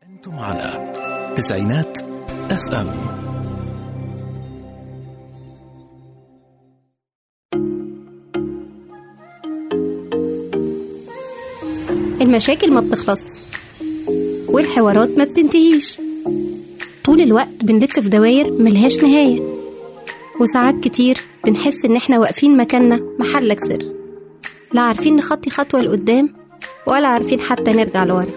أنتم على تسعينات اف ام المشاكل ما بتخلص والحوارات ما بتنتهيش طول الوقت بنلف في دواير ملهاش نهاية وساعات كتير بنحس إن إحنا واقفين مكاننا محلك سر لا عارفين نخطي خطوة لقدام ولا عارفين حتى نرجع لورا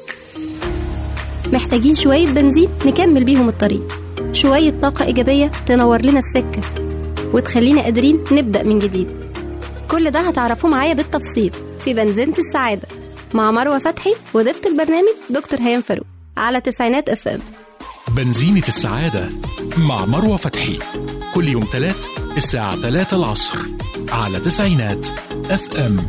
محتاجين شوية بنزين نكمل بيهم الطريق شوية طاقة إيجابية تنور لنا السكة وتخلينا قادرين نبدأ من جديد كل ده هتعرفوه معايا بالتفصيل في بنزينة السعادة مع مروة فتحي وضيفة البرنامج دكتور هيام فاروق على تسعينات اف ام بنزينة السعادة مع مروة فتحي كل يوم تلات الساعة 3 العصر على تسعينات اف ام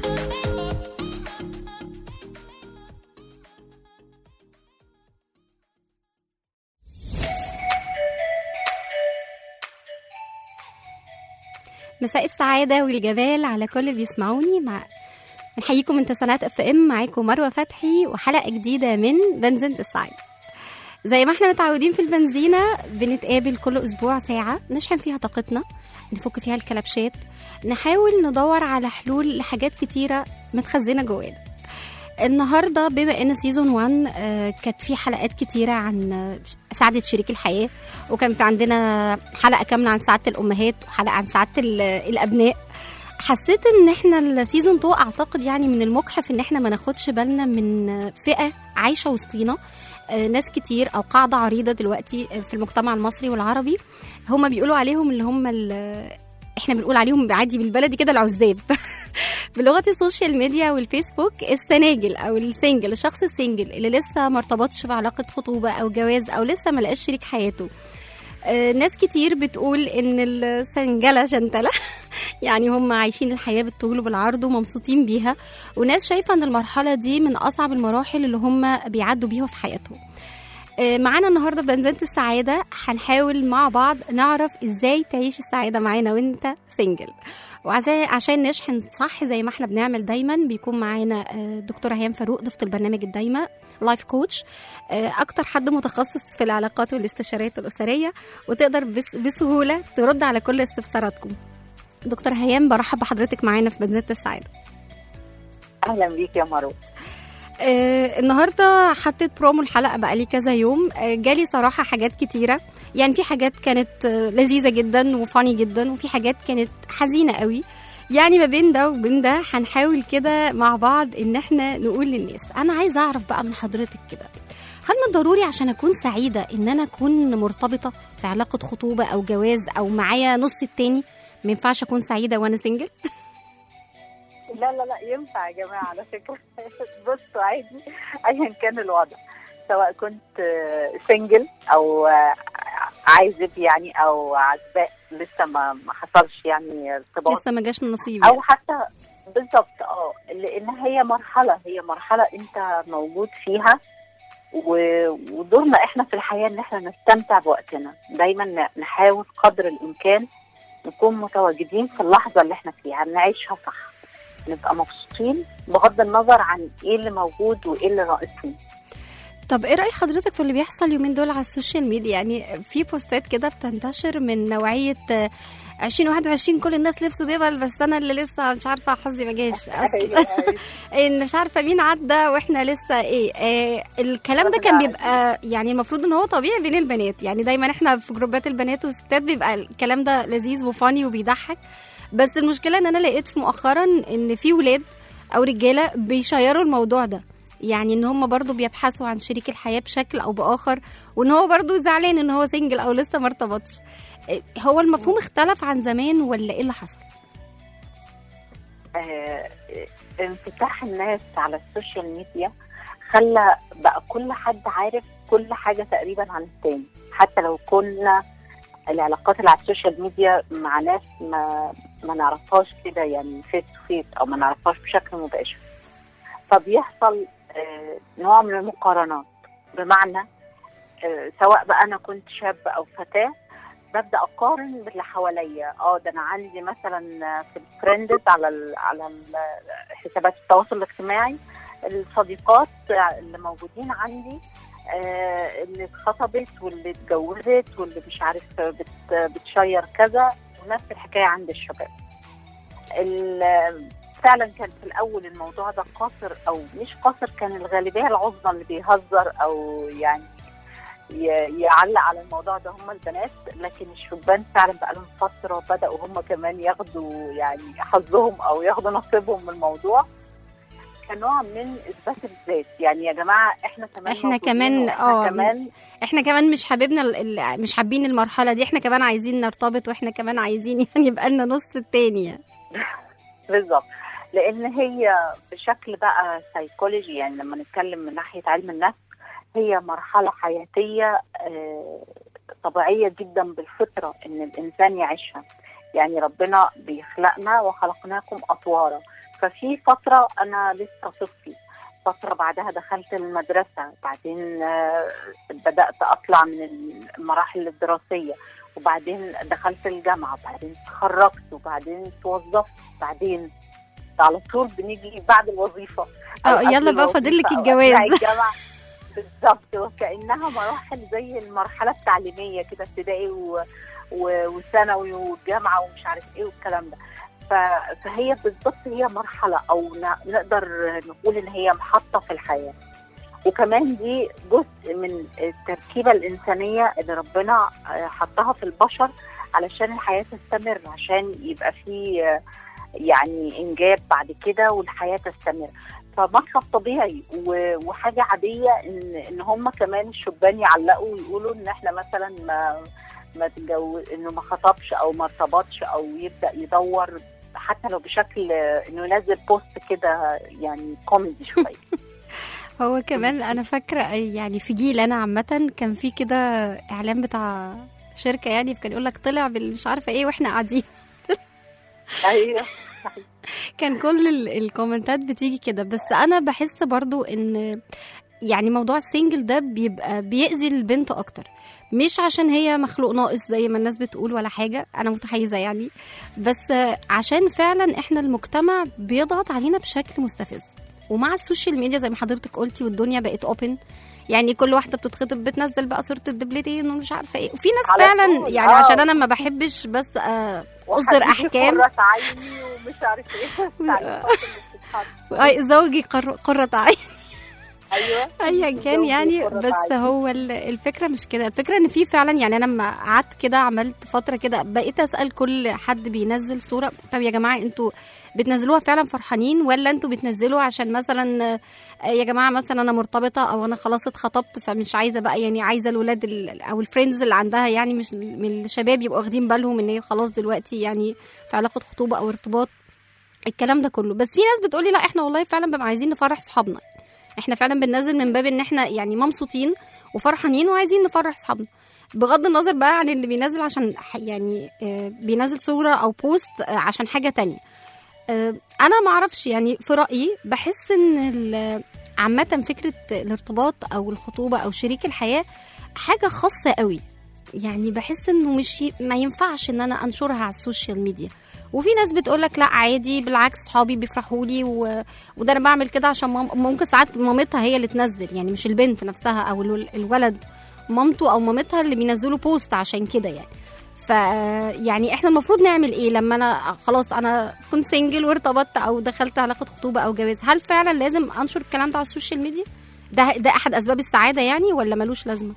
مساء السعادة والجمال على كل اللي بيسمعوني مع نحييكم من تسعينات اف ام معاكم مروة فتحي وحلقة جديدة من بنزينة السعادة زي ما احنا متعودين في البنزينة بنتقابل كل أسبوع ساعة نشحن فيها طاقتنا نفك فيها الكلبشات نحاول ندور على حلول لحاجات كتيرة متخزنة جوانا النهارده بما ان سيزون 1 آه، كانت في حلقات كتيره عن آه، سعاده شريك الحياه وكان في عندنا حلقه كامله عن سعاده الامهات وحلقه عن سعاده ال- الابناء حسيت ان احنا السيزون 2 اعتقد يعني من المجحف ان احنا ما ناخدش بالنا من آه، فئه عايشه وسطينا آه، ناس كتير او قاعده عريضه دلوقتي آه، في المجتمع المصري والعربي هم بيقولوا عليهم اللي هم ال- احنا بنقول عليهم عادي بالبلدي كده العزاب بلغه السوشيال ميديا والفيسبوك السناجل او السنجل الشخص السنجل اللي لسه ما ارتبطش بعلاقه خطوبه او جواز او لسه ما لقاش شريك حياته آه، ناس كتير بتقول ان السنجله شنتله يعني هم عايشين الحياه بالطول وبالعرض ومبسوطين بيها وناس شايفه ان المرحله دي من اصعب المراحل اللي هم بيعدوا بيها في حياتهم آه، معانا النهارده في بنزينة السعادة هنحاول مع بعض نعرف ازاي تعيش السعادة معانا وانت سنجل وعشان عشان نشحن صح زي ما احنا بنعمل دايما بيكون معانا آه، دكتورة هيام فاروق ضيفة البرنامج الدايمة لايف كوتش آه، اكتر حد متخصص في العلاقات والاستشارات الاسرية وتقدر بس- بسهولة ترد على كل استفساراتكم دكتور هيام برحب بحضرتك معانا في بنزينة السعادة اهلا بيك يا مروه آه النهارده حطيت برومو الحلقه بقالي كذا يوم آه جالي صراحه حاجات كتيره يعني في حاجات كانت آه لذيذه جدا وفاني جدا وفي حاجات كانت حزينه قوي يعني ما بين ده وبين ده هنحاول كده مع بعض ان احنا نقول للناس انا عايزه اعرف بقى من حضرتك كده هل من ضروري عشان اكون سعيده ان انا اكون مرتبطه في علاقه خطوبه او جواز او معايا نص التاني ما ينفعش اكون سعيده وانا سنجل لا لا لا ينفع يا جماعه على فكره بصوا عادي ايا كان الوضع سواء كنت سنجل او آه، عايزب يعني او عزباء لسه ما ما حصلش يعني ارتباط لسه ما جاش النصيب يعني. او حتى بالظبط اه لان هي مرحله هي مرحله انت موجود فيها و- ودورنا احنا في الحياه ان احنا نستمتع بوقتنا دايما ن- نحاول قدر الامكان نكون متواجدين في اللحظه اللي احنا فيها نعيشها صح نبقى مبسوطين بغض النظر عن ايه اللي موجود وايه اللي ناقصني طب ايه رأي حضرتك في اللي بيحصل اليومين دول على السوشيال ميديا يعني في بوستات كده بتنتشر من نوعية آه، 2021 كل الناس لبس دبل بس انا اللي لسه مش عارفه حظي ما جاش أصل ان مش عارفه مين عدى واحنا لسه ايه آه الكلام ده كان بيبقى يعني المفروض ان هو طبيعي بين البنات يعني دايما احنا في جروبات البنات والستات بيبقى الكلام ده لذيذ وفاني وبيضحك بس المشكله ان انا لقيت في مؤخرا ان في ولاد او رجاله بيشيروا الموضوع ده يعني ان هم برضو بيبحثوا عن شريك الحياه بشكل او باخر وان هو برضو زعلان ان هو سنجل او لسه ما ارتبطش إيه، هو المفهوم اختلف عن زمان ولا ايه اللي حصل آه، انفتاح الناس على السوشيال ميديا خلى بقى كل حد عارف كل حاجة تقريبا عن التاني حتى لو كنا العلاقات اللي على السوشيال ميديا مع ناس ما ما نعرفهاش كده يعني فيس تو فيس او ما نعرفهاش بشكل مباشر فبيحصل آه، نوع من المقارنات بمعنى آه، سواء بقى انا كنت شاب او فتاه ببدا اقارن باللي حواليا اه ده انا عندي مثلا في الفريندز على ال على ال حسابات التواصل الاجتماعي الصديقات اللي موجودين عندي آه، اللي اتخطبت واللي اتجوزت واللي مش عارف بت بتشير كذا ونفس الحكايه عند الشباب ال- فعلا كان في الاول الموضوع ده قاصر او مش قاصر كان الغالبيه العظمى اللي بيهزر او يعني ي- يعلق على الموضوع ده هم البنات لكن الشبان فعلا بقى لهم فتره بداوا هم كمان ياخدوا يعني حظهم او ياخدوا نصيبهم من الموضوع كنوع من اثبات الذات يعني يا جماعه احنا كمان إحنا موجودين كمان- وإحنا آه. كمان احنا كمان مش حاببنا ال- ال- مش حابين المرحله دي احنا كمان عايزين نرتبط واحنا كمان عايزين يعني يبقى لنا نص التاني يعني. بالظبط لان هي بشكل بقى سايكولوجي يعني لما نتكلم من ناحيه علم النفس هي مرحله حياتيه آه، طبيعيه جدا بالفطره ان الانسان يعيشها يعني ربنا بيخلقنا وخلقناكم اطوارا ففي فتره انا لسه طفل فترة بعدها دخلت المدرسة بعدين آه، بدأت أطلع من المراحل الدراسية وبعدين دخلت الجامعة بعدين تخرجت وبعدين توظفت بعدين على طول بنيجي بعد الوظيفة أو اه قبل يلا بقى فاضل لك الوظيفة أو الجواز أثناء الجامعة بالظبط وكأنها مراحل زي المرحلة التعليمية كده ابتدائي و... و... وثانوي والجامعة ومش عارف ايه والكلام ده ف- فهي بالظبط هي مرحلة أو ن- نقدر نقول إن هي محطة في الحياة وكمان دي جزء من التركيبة الإنسانية اللي ربنا آه، حطها في البشر علشان الحياة تستمر عشان يبقى في آه، يعني إنجاب بعد كده والحياة تستمر فمطلب طبيعي و- وحاجة عادية إن إن هم كمان الشبان يعلقوا ويقولوا إن إحنا مثلا ما ما تجوز إنه ما خطبش أو ما ارتبطش أو يبدأ يدور حتى لو بشكل آه، إنه ينزل بوست كده يعني كوميدي شوية هو كمان انا فاكره يعني في جيل انا عامه كان في كده اعلان بتاع شركه يعني كان يقول لك طلع بال- مش عارفه ايه واحنا قاعدين أيوه كان كل ال- الكومنتات بتيجي كده بس انا بحس برضو ان يعني موضوع السنجل ده بيبقى بيأذي البنت اكتر مش عشان هي مخلوق ناقص زي ما الناس بتقول ولا حاجه انا متحيزه يعني بس عشان فعلا احنا المجتمع بيضغط علينا بشكل مستفز ومع السوشيال ميديا زي ما حضرتك قلتي والدنيا بقت اوبن يعني كل واحده بتتخطب بتنزل بقى صوره الدبلتين ومش عارفه ايه وفي ناس على فعلا طول، يعني آه. عشان انا ما بحبش بس آه، اصدر وحبيبي احكام قرة عيني ومش عارف ايه التعليقات اللي بتتحط. أي زوجي قر- قرة عين ايوه ايا كان زوجي يعني قرة بس عين. هو ال- الفكره مش كده الفكره ان في فعلا يعني انا لما قعدت كده عملت فتره كده بقيت اسال كل حد بينزل صوره طب يا جماعه انتوا بتنزلوها فعلا فرحانين ولا انتوا بتنزلوا عشان مثلا آه، يا جماعه مثلا انا مرتبطه او انا خلاص اتخطبت فمش عايزه بقى يعني عايزه الولاد ال- او الفريندز اللي عندها يعني مش من الشباب يبقوا واخدين بالهم ان هي خلاص دلوقتي يعني في علاقه خطوبه او ارتباط الكلام ده كله بس في ناس بتقولي لا احنا والله فعلا بنبقى عايزين نفرح صحابنا احنا فعلا بننزل من باب ان احنا يعني مبسوطين وفرحانين وعايزين نفرح صحابنا بغض النظر بقى عن اللي بينزل عشان ح- يعني آه، بينزل صورة او بوست آه، عشان حاجة تانية آه، انا ما اعرفش يعني في رأيي بحس ان ال- عامة فكرة الارتباط او الخطوبة او شريك الحياة حاجة خاصة قوي يعني بحس انه مش ي- ما ينفعش ان انا انشرها على السوشيال ميديا وفي ناس بتقولك لا عادي بالعكس صحابي بيفرحوا لي و... وده انا بعمل كده عشان مام... ممكن ساعات مامتها هي اللي تنزل يعني مش البنت نفسها او الول- الولد مامته او مامتها اللي بينزلوا بوست عشان كده يعني ف يعني احنا المفروض نعمل ايه لما انا خلاص انا كنت سنجل وارتبطت او دخلت علاقه خطوبه او جواز هل فعلا لازم انشر الكلام ده على السوشيال ميديا ده ده احد اسباب السعاده يعني ولا ملوش لازمه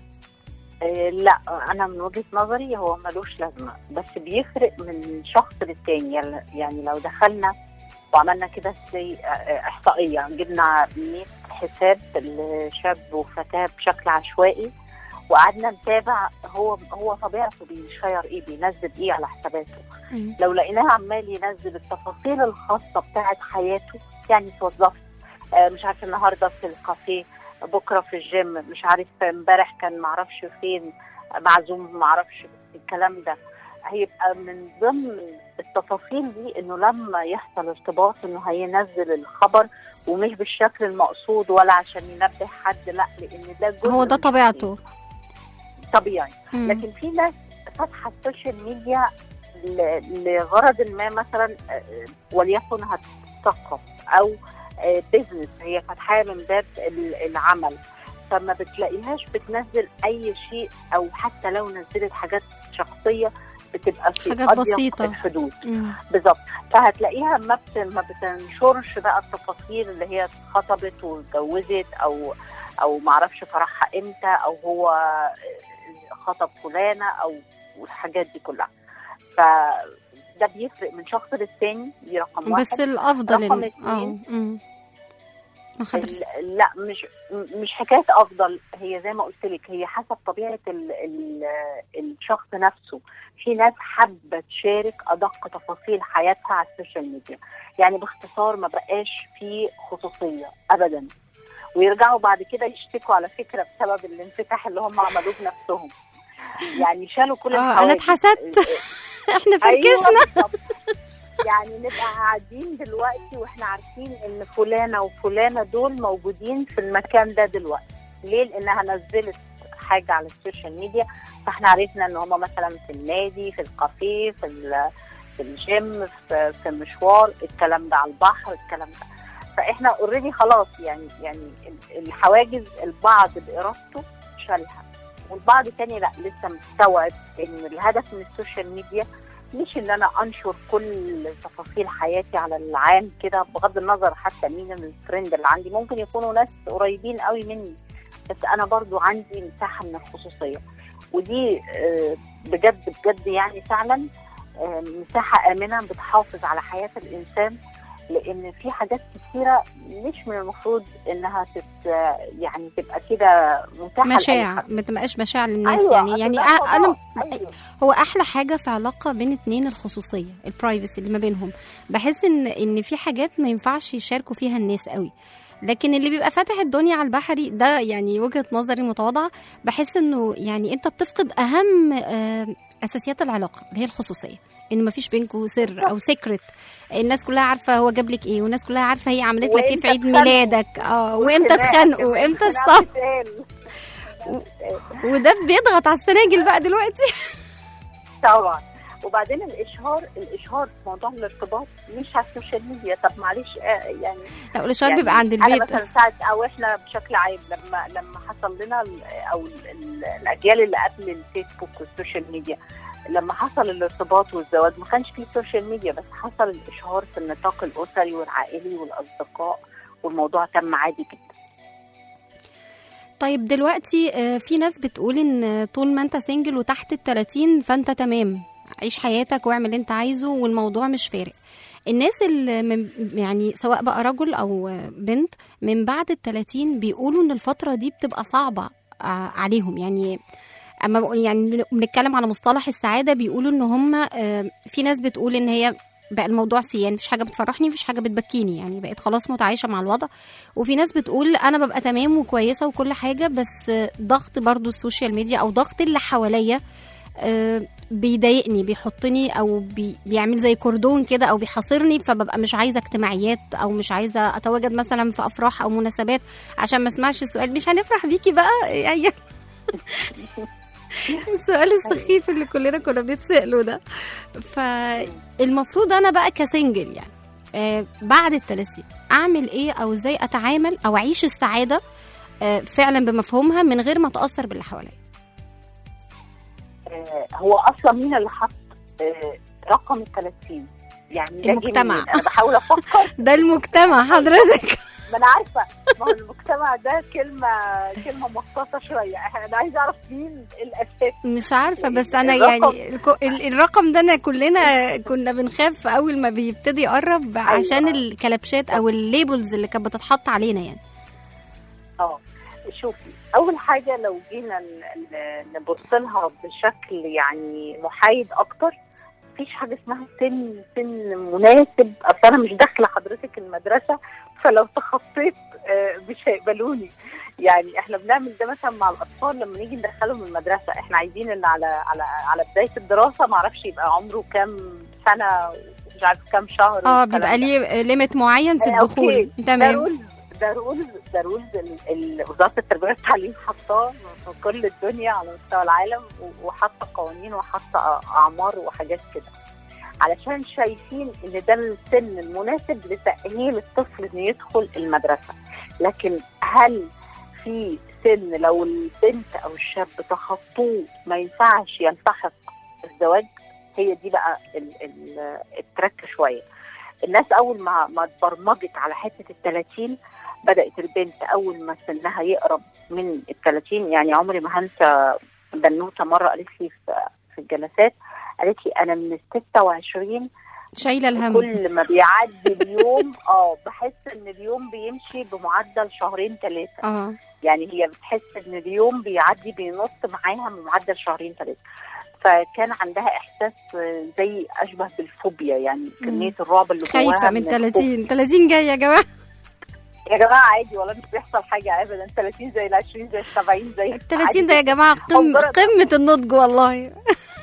آه، لا انا من وجهه نظري هو ملوش لازمه بس بيفرق من شخص للتاني يعني- يعني لو دخلنا وعملنا كده زي آه، احصائيه جبنا 100 حساب لشاب وفتاه بشكل عشوائي وقعدنا نتابع هو هو طبيعته بيشير ايه بينزل ايه على حساباته لو لقيناه عمال ينزل التفاصيل الخاصه بتاعت حياته يعني اتوظفت آه، مش عارفه النهارده في الكافيه بكره في الجيم مش عارف امبارح كان معرفش فين معزوم معرفش الكلام ده هيبقى من ضمن التفاصيل دي انه لما يحصل ارتباط انه هينزل الخبر ومش بالشكل المقصود ولا عشان ينبه حد لا لان ده جزء هو ده من طبيعته طبيعي مم. لكن في ناس فاتحه السوشيال ميديا ل- لغرض ما مثلا آه، وليكن هتثقف او بيزنس هي فاتحاه من باب ال- العمل فما بتلاقيهاش بتنزل اي شيء او حتى لو نزلت حاجات شخصيه بتبقى في حاجات أضيق بسيطة. الحدود مم. بالظبط فهتلاقيها ما بت... ما بتنشرش بقى التفاصيل اللي هي اتخطبت واتجوزت او او معرفش فرحها امتى او هو خطب فلانه او الحاجات دي كلها فده بيفرق من شخص للتاني دي رقم واحد بس الافضل رقم إن- اتنين. اه مم. ما حضرتك ال- لا مش م- مش حكايه افضل هي زي ما قلت لك هي حسب طبيعه ال ال الشخص نفسه في ناس حابه تشارك ادق تفاصيل حياتها على السوشيال ميديا يعني باختصار ما بقاش في خصوصيه ابدا ويرجعوا بعد كده يشتكوا على فكره بسبب الانفتاح اللي هم عملوه بنفسهم يعني شالوا كل اه انا الحواجز. اتحسدت احنا فركشنا أيوة بالظبط. يعني نبقى قاعدين دلوقتي واحنا عارفين ان فلانه وفلانه دول موجودين في المكان ده دلوقتي ليه لانها نزلت حاجه على السوشيال ميديا فاحنا عرفنا ان هم مثلا في النادي في الكافيه في ال- في الجيم في, في مشوار الكلام ده على البحر الكلام ده فاحنا اوريدي خلاص يعني يعني ال- الحواجز البعض بارادته شالها والبعض تاني لا لسه مستوعب ان الهدف من السوشيال ميديا مش ان انا انشر كل تفاصيل حياتي على العام كده بغض النظر حتى مين الفريند اللي عندي ممكن يكونوا ناس قريبين قوي مني بس انا برضو عندي مساحه من الخصوصيه ودي آه، بجد بجد يعني فعلا آه، مساحه امنه بتحافظ على حياه الانسان لان في حاجات كتيره مش من المفروض انها تت يعني تبقى كده متاحه لأي مشاع حد. ما تبقاش مشاع للناس أيوة يعني يعني ده أ- انا فضاء. أيوة. هو احلى حاجه في علاقه بين اتنين الخصوصيه البرايفسي اللي ما بينهم بحس ان ان في حاجات ما ينفعش يشاركوا فيها الناس قوي لكن اللي بيبقى فاتح الدنيا على البحري ده يعني وجهه نظري متواضعه بحس انه يعني انت بتفقد اهم آه، اساسيات العلاقه اللي هي الخصوصيه ان مفيش بينكوا سر او سيكرت الناس كلها عارفه هو جاب لك ايه والناس كلها عارفه هي عملت لك ايه في وإمتى عيد اتخانقوا. ميلادك اه وامتى والخناقة اتخانقوا كمان. وامتى الخناقة الصف بتتقال. وده بيضغط على السناجل بقى دلوقتي طبعا وبعدين الاشهار الاشهار في موضوع الارتباط مش على السوشيال ميديا طب معلش آه، يعني لا الاشهار يعني بيبقى عند انا البيت مثلا ساعه او احنا بشكل عام لما لما حصل لنا ال- او ال- ال- الاجيال اللي قبل الفيسبوك والسوشيال ميديا لما حصل الارتباط والزواج ما كانش فيه سوشيال ميديا بس حصل الاشهار في النطاق الاسري والعائلي والاصدقاء والموضوع تم عادي جدا طيب دلوقتي آه، في ناس بتقول ان طول ما انت سنجل وتحت ال 30 فانت تمام عيش حياتك واعمل اللي انت عايزه والموضوع مش فارق الناس اللي من يعني سواء بقى رجل او آه، بنت من بعد ال 30 بيقولوا ان الفتره دي بتبقى صعبه آه، عليهم يعني اما بقول- يعني بنتكلم على مصطلح السعاده بيقولوا ان هم آه، في ناس بتقول ان هي بقى الموضوع سيان مفيش حاجه بتفرحني مفيش حاجه بتبكيني يعني بقيت خلاص متعايشه مع الوضع وفي ناس بتقول انا ببقى تمام وكويسه وكل حاجه بس ضغط برضو السوشيال ميديا او ضغط اللي حواليا آه، بيضايقني بيحطني او بي بيعمل زي كردون كده او بيحاصرني فببقى مش عايزه اجتماعيات او مش عايزه اتواجد مثلا في افراح او مناسبات عشان ما اسمعش السؤال مش هنفرح بيكي بقى يعني السؤال السخيف اللي كلنا كنا بنتسأله ده فالمفروض انا بقى كسنجل يعني آه، بعد ال 30 اعمل ايه او ازاي اتعامل او اعيش السعاده آه، فعلا بمفهومها من غير ما اتاثر باللي حواليا آه، هو اصلا مين اللي حط آه، رقم ال 30 يعني ده جه المجتمع. منين؟ انا بحاول افكر ده المجتمع حضرتك ما انا عارفه ما هو المجتمع ده كلمه كلمه مخصصه شويه انا عايزه اعرف مين الاساس مش عارفه بس انا الرقم. يعني الكو- ال- الرقم ده انا كلنا كنا بنخاف اول ما بيبتدي يقرب عشان أيوة. الكلبشات او الليبلز اللي كانت بتتحط علينا يعني اه شوفي اول حاجه لو جينا ن- ن- نبص لها بشكل يعني محايد اكتر مفيش حاجه اسمها سن سن مناسب اصل انا مش داخله حضرتك المدرسه فلو تخطيت آه، مش هيقبلوني يعني احنا بنعمل ده مثلا مع الاطفال لما نيجي ندخلهم المدرسه احنا عايزين ان على على على بدايه الدراسه معرفش يبقى عمره كام سنه مش عارف كام شهر اه والكلام بيبقى ده. ليه ليميت معين في آه، الدخول أوكي. ده تمام رولز ده رولز ده رولز ال- ال- وزاره التربيه والتعليم حطاه في كل الدنيا على مستوى العالم و- وحاطه قوانين وحاطه أ- اعمار وحاجات كده علشان شايفين ان ده السن المناسب لتاهيل الطفل انه يدخل المدرسه لكن هل في سن لو البنت او الشاب تخطوه ما ينفعش يلتحق الزواج هي دي بقى ال- ال- الترك شويه الناس اول ما ما اتبرمجت على حته ال 30 بدات البنت اول ما سنها يقرب من ال 30 يعني عمري ما هنسى بنوته مره قالت لي في في الجلسات قالت لي انا من ال 26 شايله الهم كل ما بيعدي اليوم اه بحس ان اليوم بيمشي بمعدل شهرين ثلاثه اه يعني هي بتحس ان اليوم بيعدي بينط معاها بمعدل شهرين ثلاثه فكان عندها احساس آه، زي اشبه بالفوبيا يعني كميه الرعب اللي جواها خايفه من الخوف. 30 30 جايه يا جماعه يا جماعه عادي والله مش بيحصل حاجه ابدا 30 زي ال 20 زي ال 70 زي ال 30 ده يا جماعه قمه مجرد- قمه النضج والله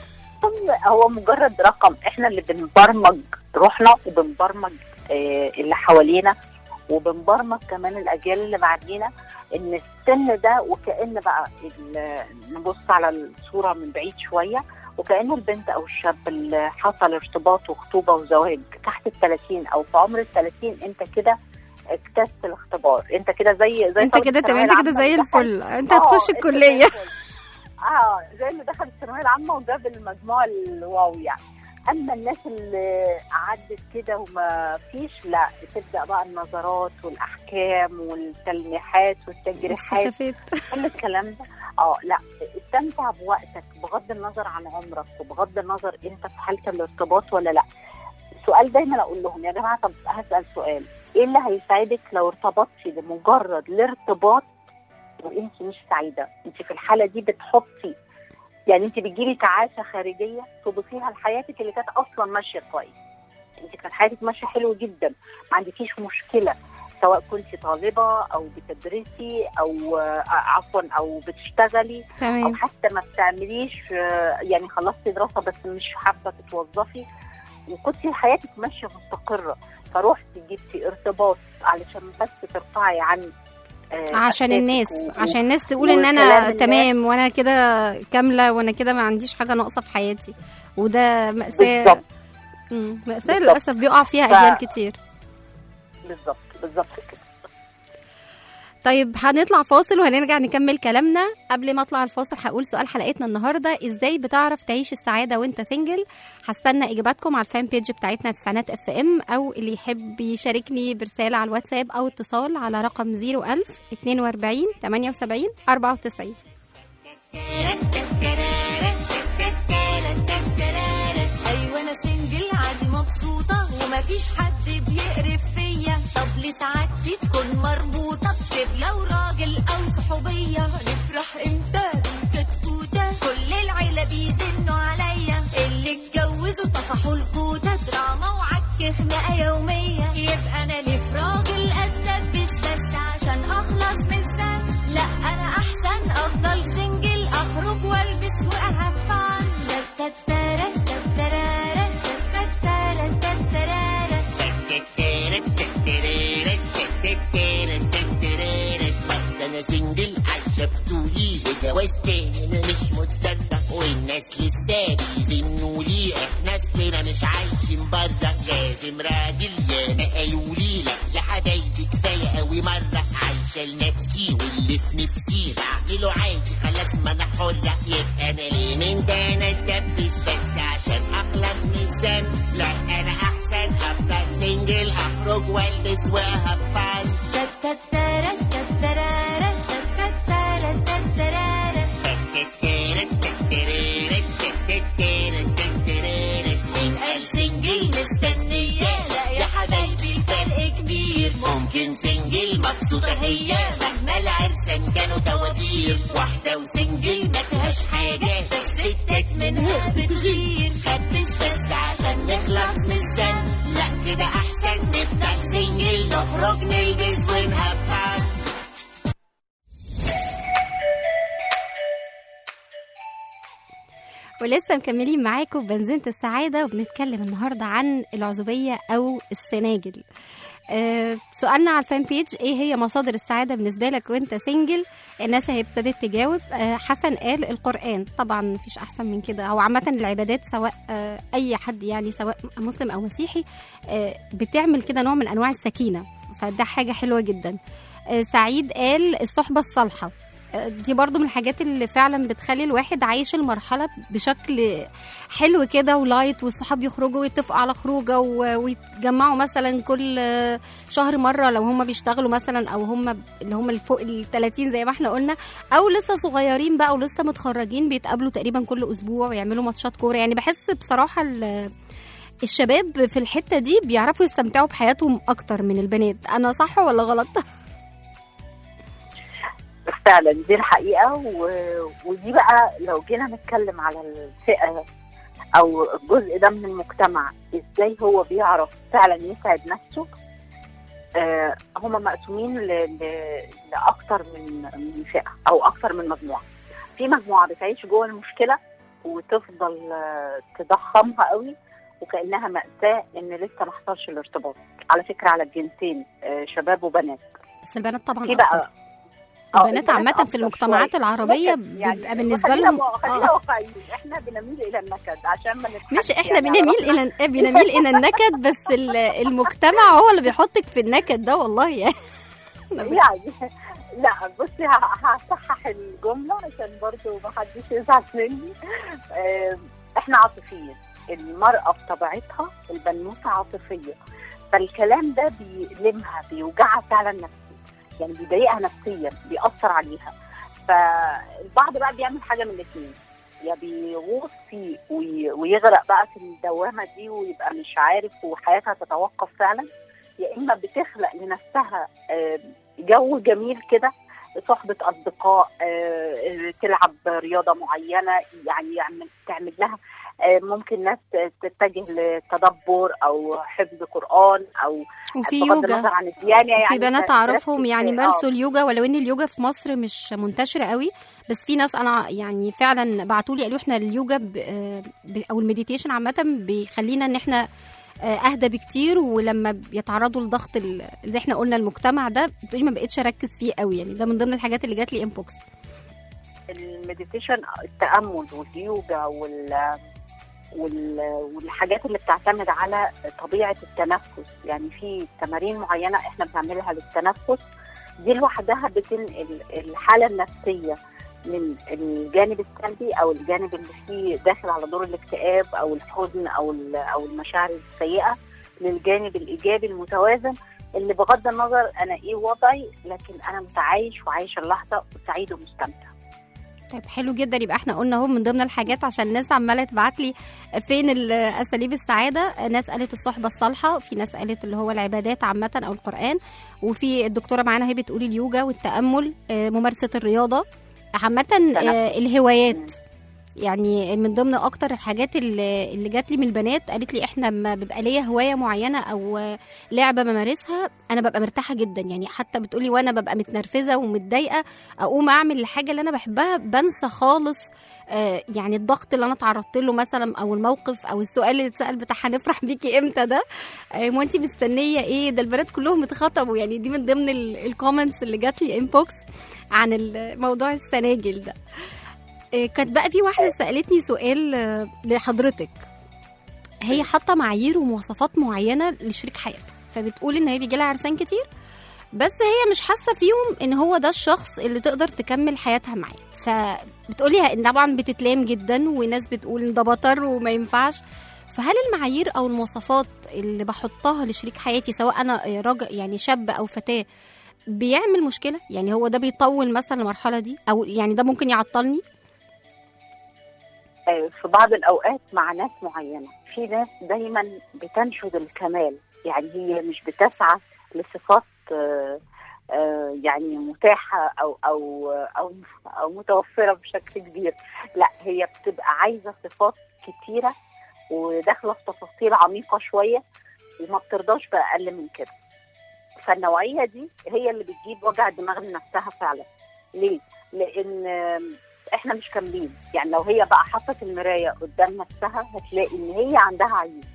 هو مجرد رقم احنا اللي بنبرمج روحنا وبنبرمج آه، اللي حوالينا وبنبرمج كمان الاجيال اللي بعدينا ان السن ده وكان بقى ال- نبص على الصوره من بعيد شويه وكان البنت او الشاب اللي حصل ارتباط وخطوبه وزواج تحت ال 30 او في عمر ال 30 انت كده اجتزت الاختبار انت كده زي زي انت طالب كده تمام الثانوية انت كده العامة زي اللي دخل- الفل انت آه، هتخش انت الكليه زي الفل. اه زي اللي دخل الثانويه العامه وجاب المجموع الواو يعني اما الناس اللي عدت كده وما فيش لا بتبدا بقى النظرات والاحكام والتلميحات والتجريحات مستخفيت كل الكلام ده اه لا استمتع بوقتك بغض النظر عن عمرك وبغض النظر انت في حاله الارتباط ولا لا السؤال دايما اقول لهم يا جماعه طب هسال سؤال ايه اللي هيساعدك لو ارتبطتي لمجرد الارتباط وانت مش سعيده انت في الحاله دي بتحطي يعني انت بتجيبي تعاسه خارجيه تضيفيها لحياتك اللي كانت اصلا ماشيه كويس انت كانت حياتك ماشيه حلو جدا ما عندكيش مشكله سواء كنت طالبه او بتدرسي او آه، عفوا او بتشتغلي او تمام حتى ما بتعمليش آه، يعني خلصتي دراسه بس مش حابه تتوظفي وكنت حياتك ماشيه مستقره فروحتي جبتي ارتباط علشان بس ترفعي عن آه، عشان أساسك الناس و- عشان الناس تقول ان وكلام انا الناس. تمام وانا كده كامله وانا كده ما عنديش حاجه ناقصه في حياتي وده مأساة بالظبط مم، مأساة بالظبط. للأسف بيقع فيها ف- أجيال كتير بالظبط بالظبط كده طيب هنطلع فاصل وهنرجع نكمل كلامنا قبل ما اطلع الفاصل هقول سؤال حلقتنا النهارده ازاي بتعرف تعيش السعاده وانت سنجل هستنى اجاباتكم على الفان بيج بتاعتنا تسعينات اف ام او اللي يحب يشاركني برساله على الواتساب او اتصال على رقم 01000 42 78 94 ايوه انا سنجل عادي مبسوطه ومفيش حد بيقرف فيا طب ليه سعادتي تكون مربوطه بطفله وراجل او صحوبيه نفرح امتى بالكتكوته كل العيله بيزنوا عليا اللي اتجوزوا طفحوا الكوته دراما وعك خناقه يوميه يبقى انا ليه في راجل اتلبس بس عشان اخلص من الذنب لا انا احسن افضل سنجل اخرج والبس واهفن انا سنجل عايشه بتقولي بجواز تاني انا مش مستنى والناس لسه بيزنوا لي احنا اصلنا مش عايشين بره لازم راجل ياما قالوا لي لا يا حبايبي كفايه قوي مره عايشه لنفسي واللي في نفسي بعمله عادي خلاص ما انا حره يبقى انا ليه من ده انا اتدبس بس عشان اخلص من الذنب لا انا احسن افضل سنجل اخرج والبس وهبان مين قال سنجل مستنية لا يا حبايبي فرق كبير ممكن سنجل مبسوطة هي مهما العرسان كانوا توابير واحدة وسنجل ما فيهاش حاجة بس التك منها بتغير خبز بس عشان نخلص من الذنب لا كده احسن نفضل سنجل نخرج نلبس ونهفن ولسه مكملين معاكم بنزينة السعادة وبنتكلم النهاردة عن العزوبية أو السناجل آه، سؤالنا على الفان بيج ايه هي مصادر السعاده بالنسبه لك وانت سنجل الناس هي ابتدت تجاوب آه، حسن قال القران طبعا مفيش احسن من كده او عامه العبادات سواء آه، اي حد يعني سواء مسلم او مسيحي آه، بتعمل كده نوع من انواع السكينه فده حاجه حلوه جدا آه، سعيد قال الصحبه الصالحه آه، دي برضو من الحاجات اللي فعلا بتخلي الواحد عايش المرحلة بشكل حلو كده ولايت والصحاب يخرجوا ويتفقوا على خروجه و- ويتجمعوا مثلا كل آه، شهر مرة لو هم بيشتغلوا مثلا او هم اللي هم اللي فوق ال 30 زي ما احنا قلنا او لسه صغيرين بقى ولسه متخرجين بيتقابلوا تقريبا كل اسبوع ويعملوا ماتشات كورة يعني بحس بصراحة ال- الشباب في الحتة دي بيعرفوا يستمتعوا بحياتهم اكتر من البنات انا صح ولا غلط فعلا دي الحقيقه و... ودي بقى لو جينا نتكلم على الفئه او الجزء ده من المجتمع ازاي هو بيعرف فعلا يسعد نفسه آه هم مقسومين ل... ل... لاكثر من من فئه او اكثر من مجموعه في مجموعه بتعيش جوه المشكله وتفضل آه، تضخمها قوي وكانها ماساه ان لسه ما حصلش الارتباط على فكره على الجنسين آه، شباب وبنات بس البنات طبعا في أكتر. بقى آه، البنات عامة في أكتر المجتمعات شوية. العربية نكد يعني بيبقى بالنسبة خلينا لهم مو- خلينا آه. واقعيين احنا بنميل الى النكد عشان ما نضحكش مش احنا يعني بنميل عرفنا الى بنميل الى النكد بس ال- المجتمع هو اللي بيحطك في النكد ده والله يعني يعني لا بصي ه- هصحح الجمله عشان برضو ما حدش يزعل مني آم، احنا عاطفيين المراه بطبيعتها البنوته عاطفيه فالكلام ده بيلمها بيوجعها فعلا نفسيا يعني بيضايقها نفسيا بيأثر عليها فالبعض بقى بيعمل حاجه من الاثنين يا بيغوص فيه وي- ويغرق بقى في الدوامه دي ويبقى مش عارف وحياتها تتوقف فعلا يا اما بتخلق لنفسها آم، جو جميل كده صحبة أصدقاء آه، تلعب رياضة معينة يعني يعمل تعمل لها آه، ممكن ناس تتجه للتدبر أو حفظ قرآن أو وفي بغض يوجا النظر عن الديانة يعني في بنات تركز- اعرفهم يعني آه، مارسوا اليوجا ولو ان اليوجا في مصر مش منتشره قوي بس في ناس انا يعني فعلا بعتوا لي قالوا احنا اليوجا ب... آه، ب... او المديتيشن عامه بيخلينا ان احنا آه، اهدى بكتير ولما بيتعرضوا لضغط ال- اللي احنا قلنا المجتمع ده بتقولي ما بقتش اركز فيه قوي يعني ده من ضمن الحاجات اللي جات لي انبوكس المديتيشن التأمل واليوجا وال وال... والحاجات اللي بتعتمد على طبيعة التنفس يعني في تمارين معينة احنا بنعملها للتنفس دي لوحدها بتنقل الحالة النفسية من الجانب السلبي او الجانب اللي فيه داخل على دور الاكتئاب او الحزن او ال- او المشاعر السيئة للجانب الايجابي المتوازن اللي بغض النظر انا ايه وضعي لكن انا متعايش وعايش اللحظة وسعيد ومستمتع طيب حلو جدا يبقى احنا قلنا اهو من ضمن الحاجات عشان الناس عماله تبعت لي فين ال- اساليب السعاده ناس قالت الصحبه الصالحه في ناس قالت اللي هو العبادات عامه او القران وفي الدكتوره معانا هي بتقول اليوجا والتامل آه، ممارسه الرياضه عامه آه، الهوايات يعني من ضمن اكتر الحاجات اللي, اللي جات لي من البنات قالت لي احنا لما بيبقى ليا هوايه معينه او آه، لعبه بمارسها انا ببقى مرتاحه جدا يعني حتى بتقولي وانا ببقى متنرفزه ومتضايقه اقوم اعمل الحاجه اللي انا بحبها بنسى خالص آه، يعني الضغط اللي انا تعرضت له مثلا او الموقف او السؤال اللي اتسال بتاع هنفرح بيكي امتى ده آه، وانت مستنيه ايه ده البنات كلهم اتخطبوا يعني دي من ضمن الكومنتس اللي جات لي انبوكس عن الموضوع السناجل ده آه، كانت بقى في واحده سالتني سؤال آه، لحضرتك هي حاطه معايير ومواصفات معينه لشريك حياتها فبتقول ان هي بيجي لها عرسان كتير بس هي مش حاسه فيهم ان هو ده الشخص اللي تقدر تكمل حياتها معاه فبتقولي ان طبعا بتتلام جدا وناس بتقول ان ده بطر وما ينفعش فهل المعايير او المواصفات اللي بحطها لشريك حياتي سواء انا راجل يعني شاب او فتاه بيعمل مشكله يعني هو ده بيطول مثلا المرحله دي او يعني ده ممكن يعطلني آه، في بعض الاوقات مع ناس معينه في ناس دايما بتنشد الكمال يعني هي مش بتسعى لصفات آه، آه، يعني متاحه او او او او متوفره بشكل كبير لا هي بتبقى عايزه صفات كتيره وداخله في تفاصيل عميقه شويه وما بترضاش باقل من كده فالنوعيه دي هي اللي بتجيب وجع دماغ لنفسها فعلا ليه؟ لان آم، احنا مش كاملين يعني لو هي بقى حطت المرايه قدام نفسها هتلاقي ان هي عندها عيوب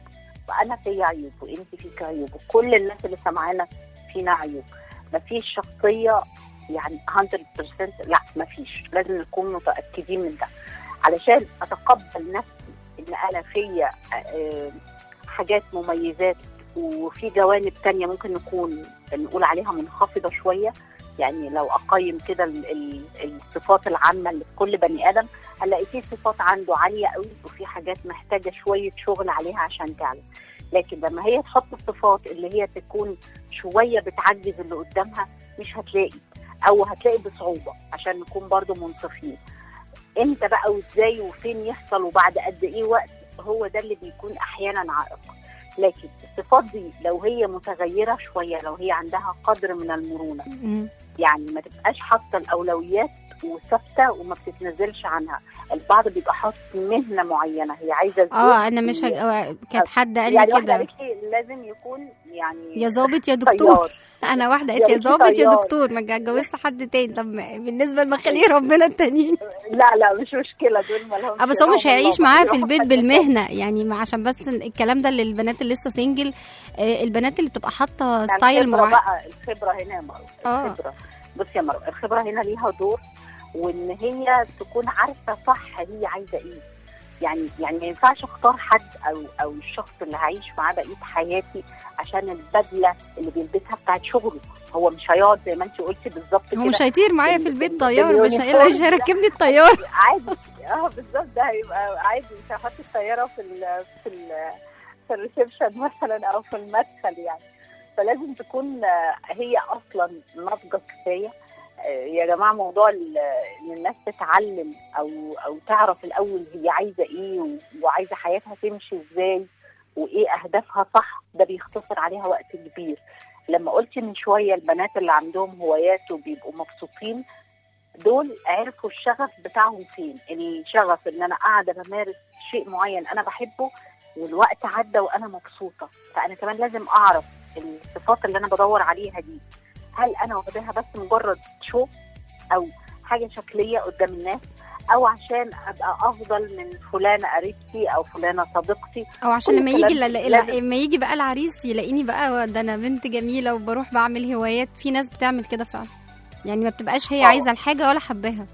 انا فيا عيوب وانت فيك عيوب وكل الناس اللي سامعانا فينا عيوب مفيش شخصيه يعني 100% لا مفيش لازم نكون متاكدين من ده علشان اتقبل نفسي ان انا فيا آه، حاجات مميزات وفي جوانب تانية ممكن نكون نقول عليها منخفضة شوية يعني لو أقيم كده ال- ال- الصفات العامة اللي في كل بني آدم هنلاقي في صفات عنده عالية قوي وفي حاجات محتاجة شوية شغل عليها عشان تعلى لكن لما هي تحط الصفات اللي هي تكون شوية بتعجز اللي قدامها مش هتلاقي أو هتلاقي بصعوبة عشان نكون برضو منصفين امتى بقى وازاي وفين يحصل وبعد قد ايه وقت هو ده اللي بيكون احيانا عائق لكن الصفات دي لو هي متغيره شويه لو هي عندها قدر من المرونه مم. يعني ما تبقاش حاطه الاولويات وثابته وما بتتنزلش عنها البعض بيبقى حاطط مهنه معينه هي عايزه اه انا مش الزوج هج... كانت حد قال يعني لي واحده كده قالت لي لازم يكون يعني يا ظابط يا دكتور طيار انا واحده يا قالت يا ريتي ظابط يا طيار. دكتور ما اتجوزت حد تاني طب ما- بالنسبه لمخاليق ربنا التانيين لا لا مش مشكله دول ما لهمش اه بس هو مش رحم هيعيش الله، معاها في يروحوا البيت حتة تانية. بالمهنه يعني ما عشان بس الكلام ده للبنات اللي لسه سنجل آه، البنات اللي بتبقى حاطه يعني ستايل الخبرة معين بقى الخبرة هنا يا مروة آه. الخبرة بصي يا مروة الخبرة هنا ليها دور وان هي تكون عارفة صح هي عايزة ايه يعني يعني ما ينفعش اختار حد او او الشخص اللي هعيش معاه بقية حياتي عشان البدلة اللي بيلبسها بتاعت شغله هو مش هيقعد زي ما انت قلتي بالظبط هو كده مش هيطير معايا في بال- البيت بال- طيار مش هي- باليونيفورم مش ده. هيركبني الطيار عادي اه بالظبط ده هيبقى عادي مش هحط الطياره في ال في ال في الريسبشن مثلا او في المدخل يعني فلازم تكون آه، هي اصلا ناضجه كفايه آه، يا جماعه موضوع ال- ان الناس تتعلم او او تعرف الاول هي عايزه ايه و- وعايزه حياتها تمشي ازاي وايه اهدافها صح ده بيختصر عليها وقت كبير لما قلت من شويه البنات اللي عندهم هوايات وبيبقوا مبسوطين دول عرفوا الشغف بتاعهم فين الشغف ان انا قاعده بمارس شيء معين انا بحبه والوقت عدى وانا مبسوطه فانا كمان لازم اعرف الصفات اللي انا بدور عليها دي هل انا واخداها بس مجرد شو او حاجه شكليه قدام الناس او عشان ابقى افضل من فلانه قريبتي او فلانه صديقتي او عشان كل لما الكلام يجي ده ل- ل- لازم. لما يجي بقى العريس يلاقيني بقى ده انا بنت جميله وبروح بعمل هوايات في ناس بتعمل كده فعلا يعني ما بتبقاش هي آه. عايزه الحاجه ولا حباها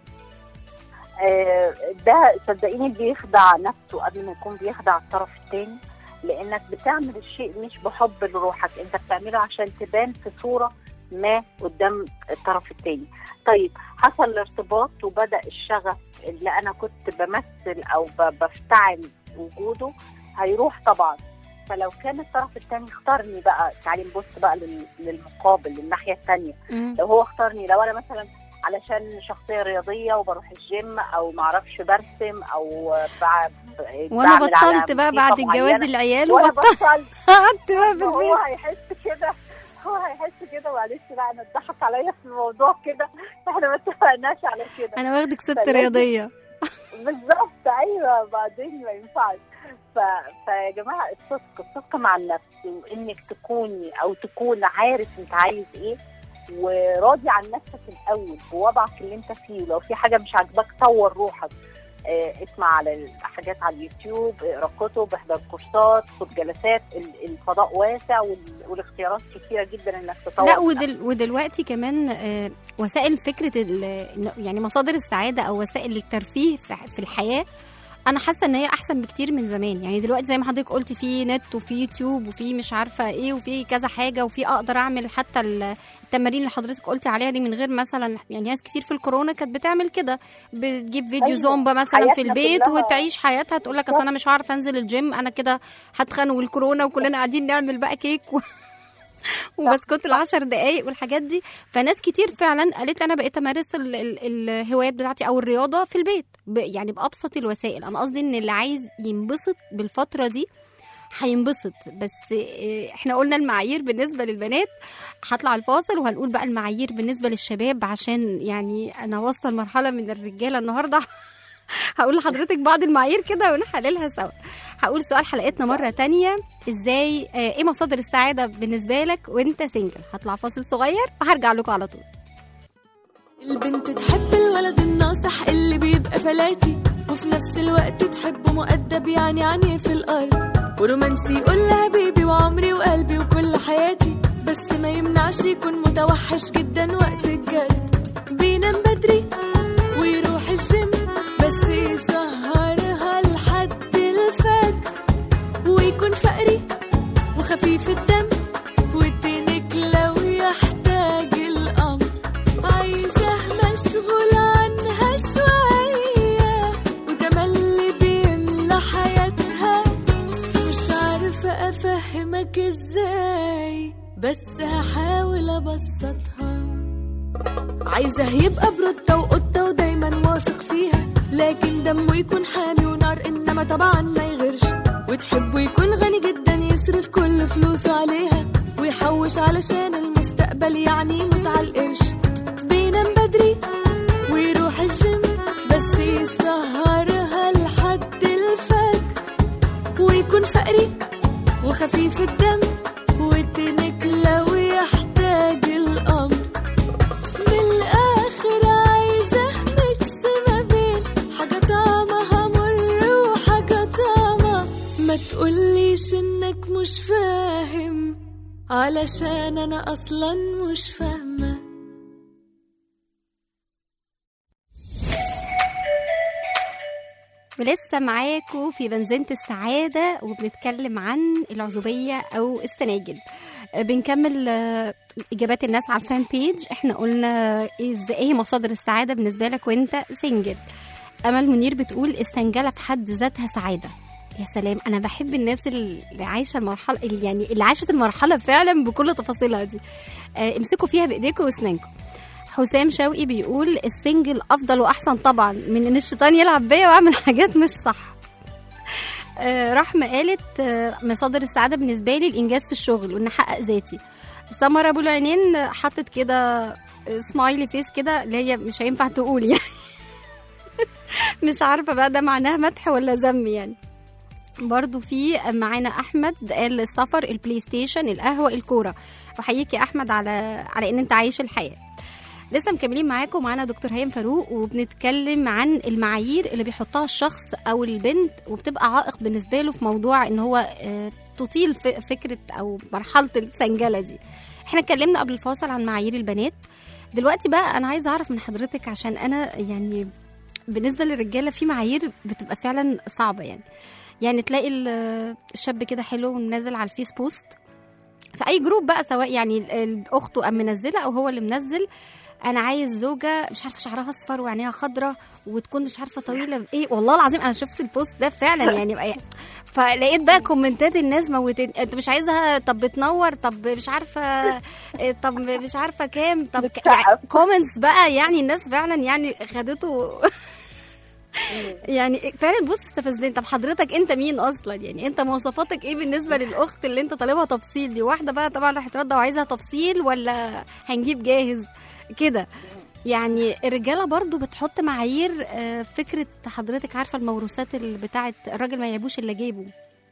آه، ده صدقيني بيخدع نفسه قبل ما يكون بيخدع الطرف الثاني لانك بتعمل الشيء مش بحب لروحك انت بتعمله عشان تبان في صوره ما قدام الطرف الثاني طيب حصل الارتباط وبدا الشغف اللي انا كنت بمثل او ب- بفتعل وجوده هيروح طبعا فلو كان الطرف الثاني اختارني بقى تعالي نبص بقى لل- للمقابل للناحيه الثانيه مم. لو هو اختارني لو انا مثلا علشان شخصيه رياضيه وبروح الجيم او معرفش برسم او بع... وانا بعمل على بطلت بقى موسيقى بعد الجواز معينة، العيال وانا وبطلت بطلت قعدت بقى في هو البيت هيحس كده هو هيحس كده معلش لا انا اتضحك عليا في الموضوع كده احنا ما اتفقناش على كده انا واخدك ست فلازم- رياضيه بالظبط ايوه بعدين ما ينفعش ف... فيا جماعه الصدق الصدق مع النفس وانك تكوني او تكون عارف انت عايز ايه وراضي عن نفسك الاول بوضعك اللي انت فيه لو في حاجه مش عاجباك طور روحك آه، اسمع على حاجات على اليوتيوب اقرا كتب احضر كورسات خد جلسات ال- الفضاء واسع وال- والاختيارات كتيره جدا انك تطور لا من ودل ودلوقتي كمان آه، وسائل فكره ال- إنه- يعني مصادر السعاده او وسائل الترفيه في في الحياه انا حاسه ان هي احسن بكتير من زمان يعني دلوقتي زي ما حضرتك قلتي في نت وفي يوتيوب وفي مش عارفه ايه وفي كذا حاجه وفي اقدر اعمل حتى ال- التمارين اللي حضرتك قلتي عليها دي من غير مثلا يعني ناس كتير في الكورونا كانت بتعمل كده بتجيب فيديو أيوة، زومبا مثلا في حياتنا البيت كلها. وتعيش حياتها تقول لك اصل انا مش هعرف انزل الجيم انا كده هتخن والكورونا وكلنا قاعدين نعمل بقى كيك و... وبسكوت العشر دقايق والحاجات دي فناس كتير فعلا قالت لي انا بقيت امارس ال ال الهوايات بتاعتي او الرياضه في البيت ب يعني بابسط الوسائل انا قصدي ان اللي عايز ينبسط بالفتره دي هينبسط بس إيه، احنا قلنا المعايير بالنسبه للبنات هطلع الفاصل وهنقول بقى المعايير بالنسبه للشباب عشان يعني انا واصله لمرحله من الرجاله النهارده هقول لحضرتك بعض المعايير كده ونحللها سوا هقول سؤال حلقتنا مرة تانية ازاي آه، ايه مصادر السعادة بالنسبة لك وانت سنجل هطلع فاصل صغير وهرجع لكم على طول البنت تحب الولد الناصح اللي بيبقى فلاتي وفي نفس الوقت تحبه مؤدب يعني عني في الأرض ورومانسي يقول لها بيبي وعمري وقلبي وكل حياتي بس ما يمنعش يكون متوحش جدا وقت الجد بينام بدري ويروح الجيم بس يسهرها لحد الفجر ويكون فقري وخفيف الدم وتنك لو يحتاج الأمر عايزة مشغول عنها شوية وده اللي بيملى حياتها مش عارفة أفهمك ازاي بس هحاول أبسطها عايزة يبقى برودة وقطة ودايما واثق فيها لكن دمه يكون حامي ونار إنما طبعا ما يغيرش وتحبه يكون غني جدا يصرف كل فلوسه عليها ويحوش علشان المستقبل يعني يموت على القرش بينام بدري ويروح الجيم بس يسهرها لحد الفجر ويكون فقري وخفيف الدم وتنك لو يحتاج الأمر من الآخر عايزة ميكس ما بين حاجة طعمها مر وحاجة طعمة ما تقوليش إنك مش فاهم علشان أنا أصلا مش فاهمة ولسه معاكم في بنزينة السعادة وبنتكلم عن العزوبية أو السناجل آه، بنكمل آه، إجابات الناس على الفان بيج احنا قلنا إزاي إيه مصادر السعادة بالنسبة لك وانت سنجل أمل منير بتقول السنجلة في حد ذاتها سعادة يا سلام أنا بحب الناس اللي عايشة المرحلة اللي يعني اللي عاشت المرحلة فعلا بكل تفاصيلها دي آه، امسكوا فيها بإيديكم وأسنانكم حسام شوقي بيقول السنجل افضل واحسن طبعا من ان الشيطان يلعب بيا واعمل حاجات مش صح آه، رحمة قالت آه، مصادر السعادة بالنسبة لي الإنجاز في الشغل وإن أحقق ذاتي سمر أبو العينين آه، حطت كده سمايلي فيس كده اللي هي مش هينفع تقول يعني مش عارفة بقى ده معناها مدح ولا ذم يعني برضو في معانا احمد قال السفر البلاي ستيشن القهوه الكوره وحييك يا احمد على على ان انت عايش الحياه لسه مكملين معاكم معانا دكتور هيام فاروق وبنتكلم عن المعايير اللي بيحطها الشخص او البنت وبتبقى عائق بالنسبه له في موضوع ان هو آه، تطيل ف- فكره او مرحله السنجله دي احنا اتكلمنا قبل الفاصل عن معايير البنات دلوقتي بقى انا عايزه اعرف من حضرتك عشان انا يعني بالنسبه للرجاله في معايير بتبقى فعلا صعبه يعني يعني تلاقي ال- الشاب كده حلو ونازل على الفيس بوست في اي جروب بقى سواء يعني ال- ال- اخته ام منزله او هو اللي منزل انا عايز زوجه مش عارفه شعرها اصفر وعينيها خضراء وتكون مش عارفه طويله بايه والله العظيم انا شفت البوست ده فعلا يعني بقى فلقيت بقى كومنتات الناس موتين انت مش عايزها طب بتنور طب مش عارفه إيه، طب مش عارفه كام طب ك- يعني كومنتس بقى يعني الناس فعلا يعني خدته يعني فعلا بص استفزني طب حضرتك انت مين اصلا يعني انت مواصفاتك ايه بالنسبه للاخت اللي انت طالبها تفصيل دي واحده بقى طبعا راح ترد وعايزها تفصيل ولا هنجيب جاهز كده يعني الرجاله برضو بتحط معايير آه، فكره حضرتك عارفه الموروثات اللي بتاعت الراجل ما يعيبوش الا جيبه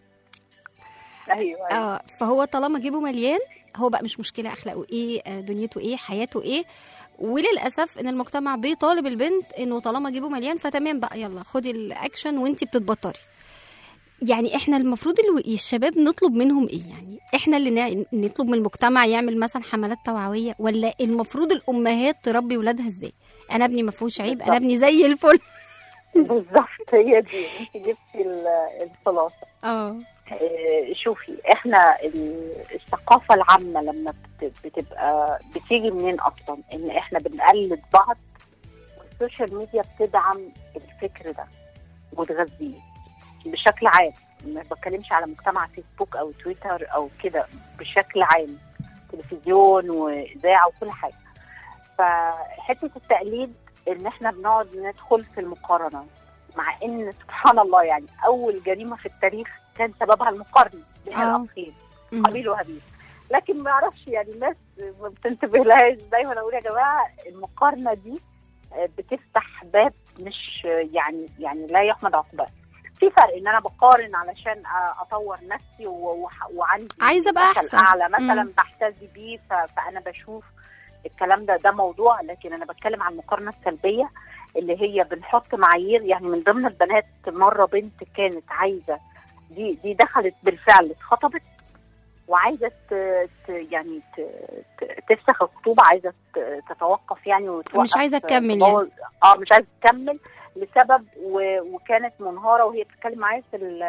ايوه أيوة. اه فهو طالما جيبه مليان هو بقى مش مشكله اخلاقه ايه آه، دنيته ايه حياته ايه وللاسف ان المجتمع بيطالب البنت انه طالما جيبه مليان فتمام بقى يلا خدي الاكشن وانتي بتتبطري يعني احنا المفروض الو- الشباب نطلب منهم ايه يعني احنا اللي نا- نطلب من المجتمع يعمل مثلا حملات توعويه ولا المفروض الامهات تربي ولادها ازاي انا ابني ما فيهوش عيب انا ابني زي الفل بالظبط هي دي انت جبتي ال- الخلاصه اه آه، شوفي احنا ال- الثقافه العامه لما بت- بتبقى بتيجي منين اصلا ان احنا بنقلد بعض والسوشيال ميديا بتدعم الفكر ده وتغذيه بشكل عام ما بتكلمش على مجتمع فيسبوك او تويتر او كده بشكل عام تلفزيون واذاعه وكل حاجه فحته التقليد ان احنا بنقعد ندخل في المقارنه مع ان سبحان الله يعني اول جريمه في التاريخ كان سببها المقارنه بين آه. الاخين مم. قابيل وهابيل لكن ما اعرفش يعني الناس ما بتنتبه لهاش دايما اقول يا جماعه المقارنه دي آه، بتفتح باب مش آه، يعني يعني لا يحمد عقباه في فرق ان انا بقارن علشان آه، اطور نفسي و- وح- وعندي عايزة أبقى دخل أحسن. اعلى مثلا مم. بحتذي بيه ف- فانا بشوف الكلام ده ده موضوع لكن انا بتكلم عن المقارنه السلبيه اللي هي بنحط معايير يعني من ضمن البنات مره بنت كانت عايزه دي دي دخلت بالفعل اتخطبت وعايزه ت... ت... يعني ت... ت... تفسخ الخطوبه عايزه ت... تتوقف يعني وتوقف مش عايزة تكمل تبوظ- اه مش عايزه تكمل لسبب و... وكانت منهاره وهي بتتكلم معايا في ال...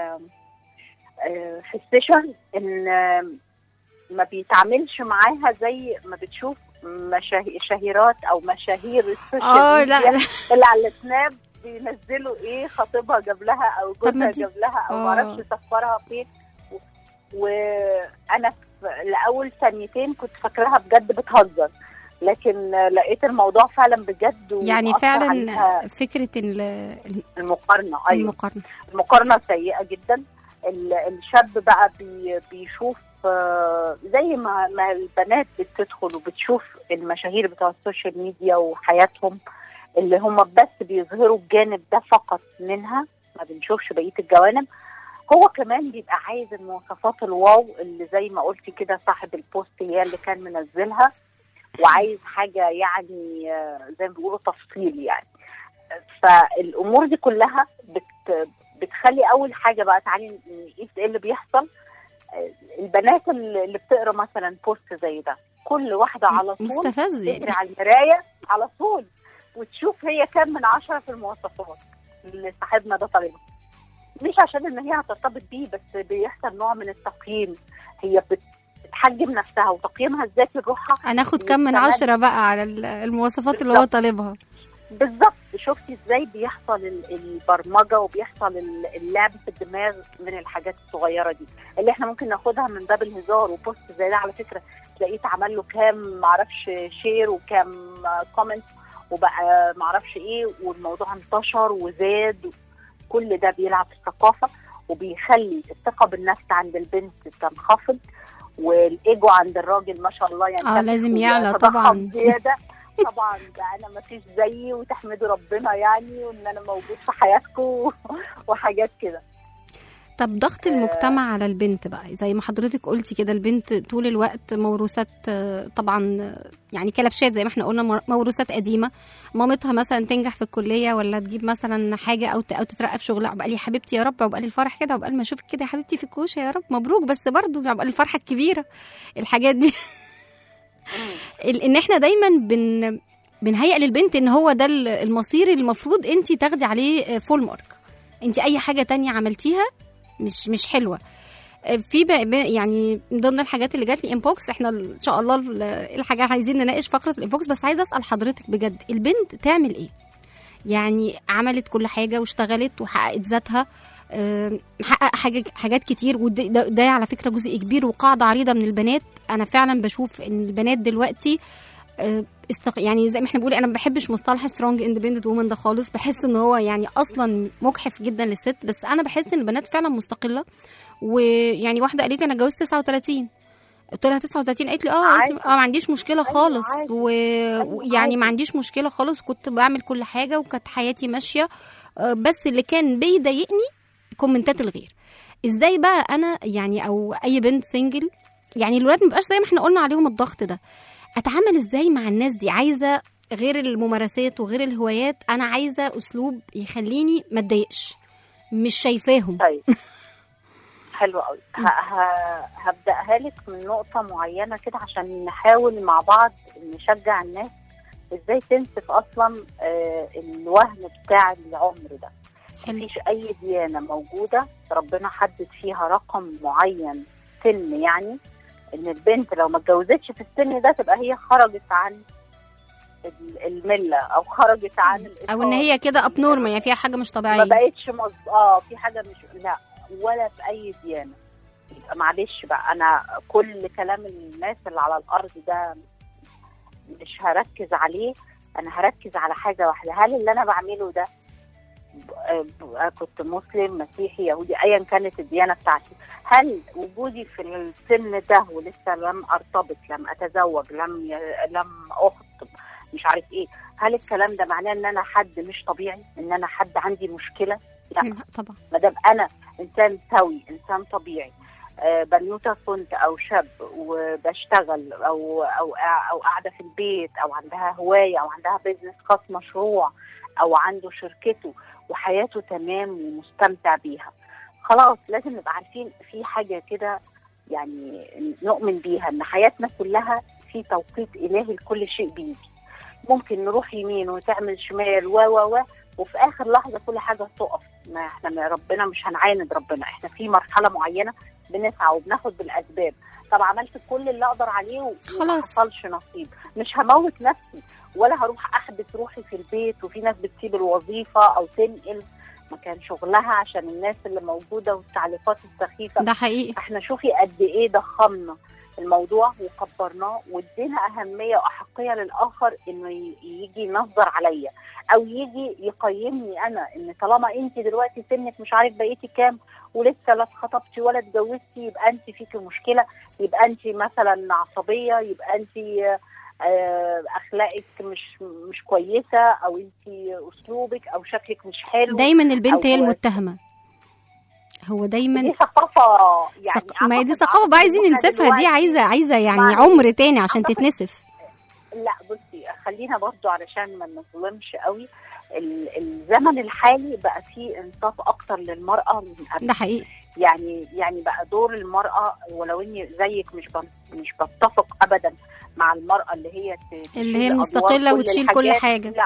آه، في السيشن ان آه، ما بيتعاملش معاها زي ما بتشوف مشاهير شهيرات او مشاهير السوشيال اه لا ميديا لا اللي على السناب بينزلوا ايه خطيبها جاب لها او طب ما جوزها دي- جاب لها او آه. معرفش سفرها فين و- وانا في- لاول ثانيتين كنت فاكراها بجد بتهزر لكن لقيت الموضوع فعلا بجد يعني ومأثر فعلا عليها فكره ال- المقارنه ايوه المقارنه المقارنه سيئه جدا ال- الشاب بقى بي بيشوف آه، زي ما ما البنات بتدخل وبتشوف المشاهير بتوع السوشيال ميديا وحياتهم اللي هم بس بيظهروا الجانب ده فقط منها ما بنشوفش بقيه الجوانب هو كمان بيبقى عايز المواصفات الواو اللي زي ما قلتي كده صاحب البوست هي اللي كان منزلها وعايز حاجه يعني آه، زي ما بيقولوا تفصيل يعني فالامور دي كلها بت بتخلي اول حاجه بقى تعالي نقيس ايه اللي بيحصل آه، البنات اللي اللي بتقرا مثلا بوست زي ده كل واحده على طول مستفز تجري يعني على المرايه على طول وتشوف هي كام من عشرة في المواصفات اللي صاحبنا ده طالبها مش عشان ان هي هترتبط بيه بس بيحصل نوع من التقييم هي بت- بتحجم نفسها وتقييمها الذاتي لروحها هناخد كم من والكلام- عشرة بقى على ال- المواصفات اللي هو بالظبط. طالبها بالظبط شفتي ازاي بيحصل ال- البرمجه وبيحصل ال- اللعب في الدماغ من الحاجات الصغيره دي اللي احنا ممكن ناخدها من باب الهزار وبوست زي ده على فكره تلاقيه اتعمل له كام معرفش شير وكام كومنت وبقى معرفش ايه والموضوع انتشر وزاد كل ده بيلعب في الثقافه وبيخلي الثقه بالنفس عند البنت تنخفض والايجو عند الراجل ما شاء الله يعني اه لازم يعلى ويتضخم طبعا زياده طبعا ده انا ما فيش زيي وتحمدوا ربنا يعني وان انا موجود في حياتكم وحاجات كده طب ضغط المجتمع على البنت بقى زي ما حضرتك قلتي كده البنت طول الوقت موروثات آه، طبعا آه، يعني كلبشات زي ما احنا قلنا مر- موروثات قديمه مامتها مثلا تنجح في الكليه ولا تجيب مثلا حاجه او ت- او تترقى في شغلها عقبال يا حبيبتي يا رب عقبال لي الفرح كده عقبال ما اشوفك كده يا حبيبتي في الكوشه يا رب مبروك بس برضه عقبال الفرحه الكبيره الحاجات دي ال- ان احنا دايما بن بنهيئ للبنت ان هو ده ال- المصير اللي المفروض انت تاخدي عليه فول مارك انت اي حاجه تانية عملتيها مش مش حلوه في بقى بقى- يعني من ضمن الحاجات اللي جات لي انبوكس احنا ان شاء الله ال- الحاجه عايزين نناقش فقره الانبوكس بس عايزه اسال حضرتك بجد البنت تعمل ايه يعني عملت كل حاجه واشتغلت وحققت ذاتها آم، محقق حاجة حاجات كتير وده ده, ده على فكره جزء كبير وقاعده عريضه من البنات انا فعلا بشوف ان البنات دلوقتي آه، استق... يعني زي ما احنا بنقول انا ما بحبش مصطلح سترونج اندبندنت وومن ده خالص بحس ان هو يعني اصلا مجحف جدا للست بس انا بحس ان البنات فعلا مستقله ويعني واحده قالت لي انا اتجوزت 39 قلت لها 39 قالت لي اه قالت لي عادي. اه ما عنديش مشكله أيوة خالص عادي. ويعني عادي. ما عنديش مشكله خالص وكنت بعمل كل حاجه وكانت حياتي ماشيه آه، بس اللي كان بيضايقني كومنتات الغير ازاي بقى انا يعني او اي بنت سنجل يعني الولاد ما بيبقاش زي ما احنا قلنا عليهم الضغط ده اتعامل ازاي مع الناس دي عايزه غير الممارسات وغير الهوايات انا عايزه اسلوب يخليني ما اتضايقش مش شايفاهم طيب حلو قوي ه- ه- هبداها لك من نقطه معينه كده عشان نحاول مع بعض نشجع الناس ازاي تنسف اصلا آه، الوهم بتاع العمر ده حلو. مفيش اي ديانه موجوده ربنا حدد فيها رقم معين سن يعني ان البنت لو ما اتجوزتش في السن ده تبقى هي خرجت عن ال- المله او خرجت عن او ان الإطار. هي كده اب نورمال يعني فيها حاجه مش ما طبيعيه بقتش مز... اه في حاجه مش لا ولا في اي ديانه يبقى معلش بقى انا كل كلام الناس اللي على الارض ده مش هركز عليه انا هركز على حاجه واحده هل اللي انا بعمله ده ب- ب- كنت مسلم مسيحي يهودي ايا كانت الديانه بتاعتي هل وجودي في السن ده ولسه لم ارتبط لم اتزوج لم ي... لم اخطب مش عارف ايه هل الكلام ده معناه ان انا حد مش طبيعي ان انا حد عندي مشكله لا لا طبعا ما دام انا انسان سوي انسان طبيعي آه، بنوته كنت او شاب وبشتغل او او او قاعده في البيت او عندها هوايه او عندها بيزنس خاص مشروع او عنده شركته وحياته تمام ومستمتع بيها خلاص لازم نبقى عارفين في حاجه كده يعني نؤمن بيها ان حياتنا كلها في توقيت الهي لكل شيء بيجي ممكن نروح يمين وتعمل شمال و و و وفي اخر لحظه كل حاجه تقف ما احنا ما ربنا مش هنعاند ربنا احنا في مرحله معينه بنسعى وبناخد بالاسباب طب عملت كل اللي اقدر عليه وما خلاص. حصلش نصيب مش هموت نفسي ولا هروح احبس روحي في البيت وفي ناس بتسيب الوظيفه او تنقل مكان شغلها عشان الناس اللي موجوده والتعليقات السخيفه ده حقيقي احنا شوفي قد ايه ضخمنا الموضوع وكبرناه وادينا اهميه واحقيه للاخر انه ي- يجي ينظر عليا او يجي يقيمني انا ان طالما انت دلوقتي سنك مش عارف بقيتي كام ولسه لا اتخطبتي ولا اتجوزتي يبقى انت فيكي مشكله يبقى انت مثلا عصبيه يبقى انت آه، اخلاقك مش مش كويسه او انت اسلوبك او شكلك مش حلو دايما البنت هي أو- المتهمه هو دايما دي ثقافه يعني ثق... ما هي دي أعتقد- ثقافه بقى عايزين أعتقد إحنا ننسفها دي دلوقتي- عايزه عايزه يعني معلش. عمر تاني عشان أعتقد- تتنسف لا بصي خلينا برضو علشان ما نظلمش قوي ال- الزمن الحالي بقى فيه انصاف اكتر للمراه من قبل ده حقيقي يعني يعني بقى دور المراه ولو اني زيك مش بن- مش بتفق ابدا مع المراه اللي هي ت- اللي تشيل هي أدوار المستقلة كل وتشيل كل الحاجات. حاجة. لا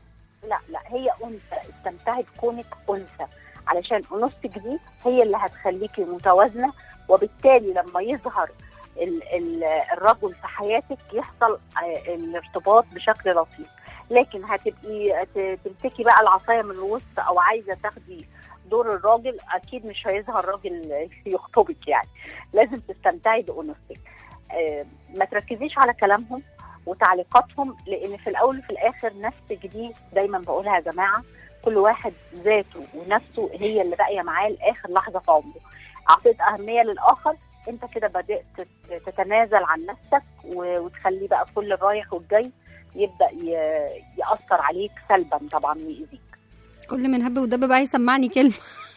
لا لا هي انثى استمتعي بكونك انثى علشان انوثتك دي هي اللي هتخليكي متوازنه وبالتالي لما يظهر ال ال الرجل في حياتك يحصل آه، الارتباط بشكل لطيف لكن هتبقي ت- تمسكي بقى العصايه من الوسط او عايزه تاخدي دور الراجل اكيد مش هيظهر راجل يخطبك يعني لازم تستمتعي بانوثتك آه، ما تركزيش على كلامهم وتعليقاتهم لان في الاول وفي الاخر نفسك دي دايما بقولها يا جماعه كل واحد ذاته ونفسه هي اللي باقيه معاه لاخر لحظه في عمره اعطيت اهميه للاخر انت كده بدات تت- تتنازل عن نفسك و- وتخليه بقى كل الرايح والجاي يبدا ي- ياثر عليك سلبا طبعا ويأذيك كل من هب ودب بقى يسمعني كلمه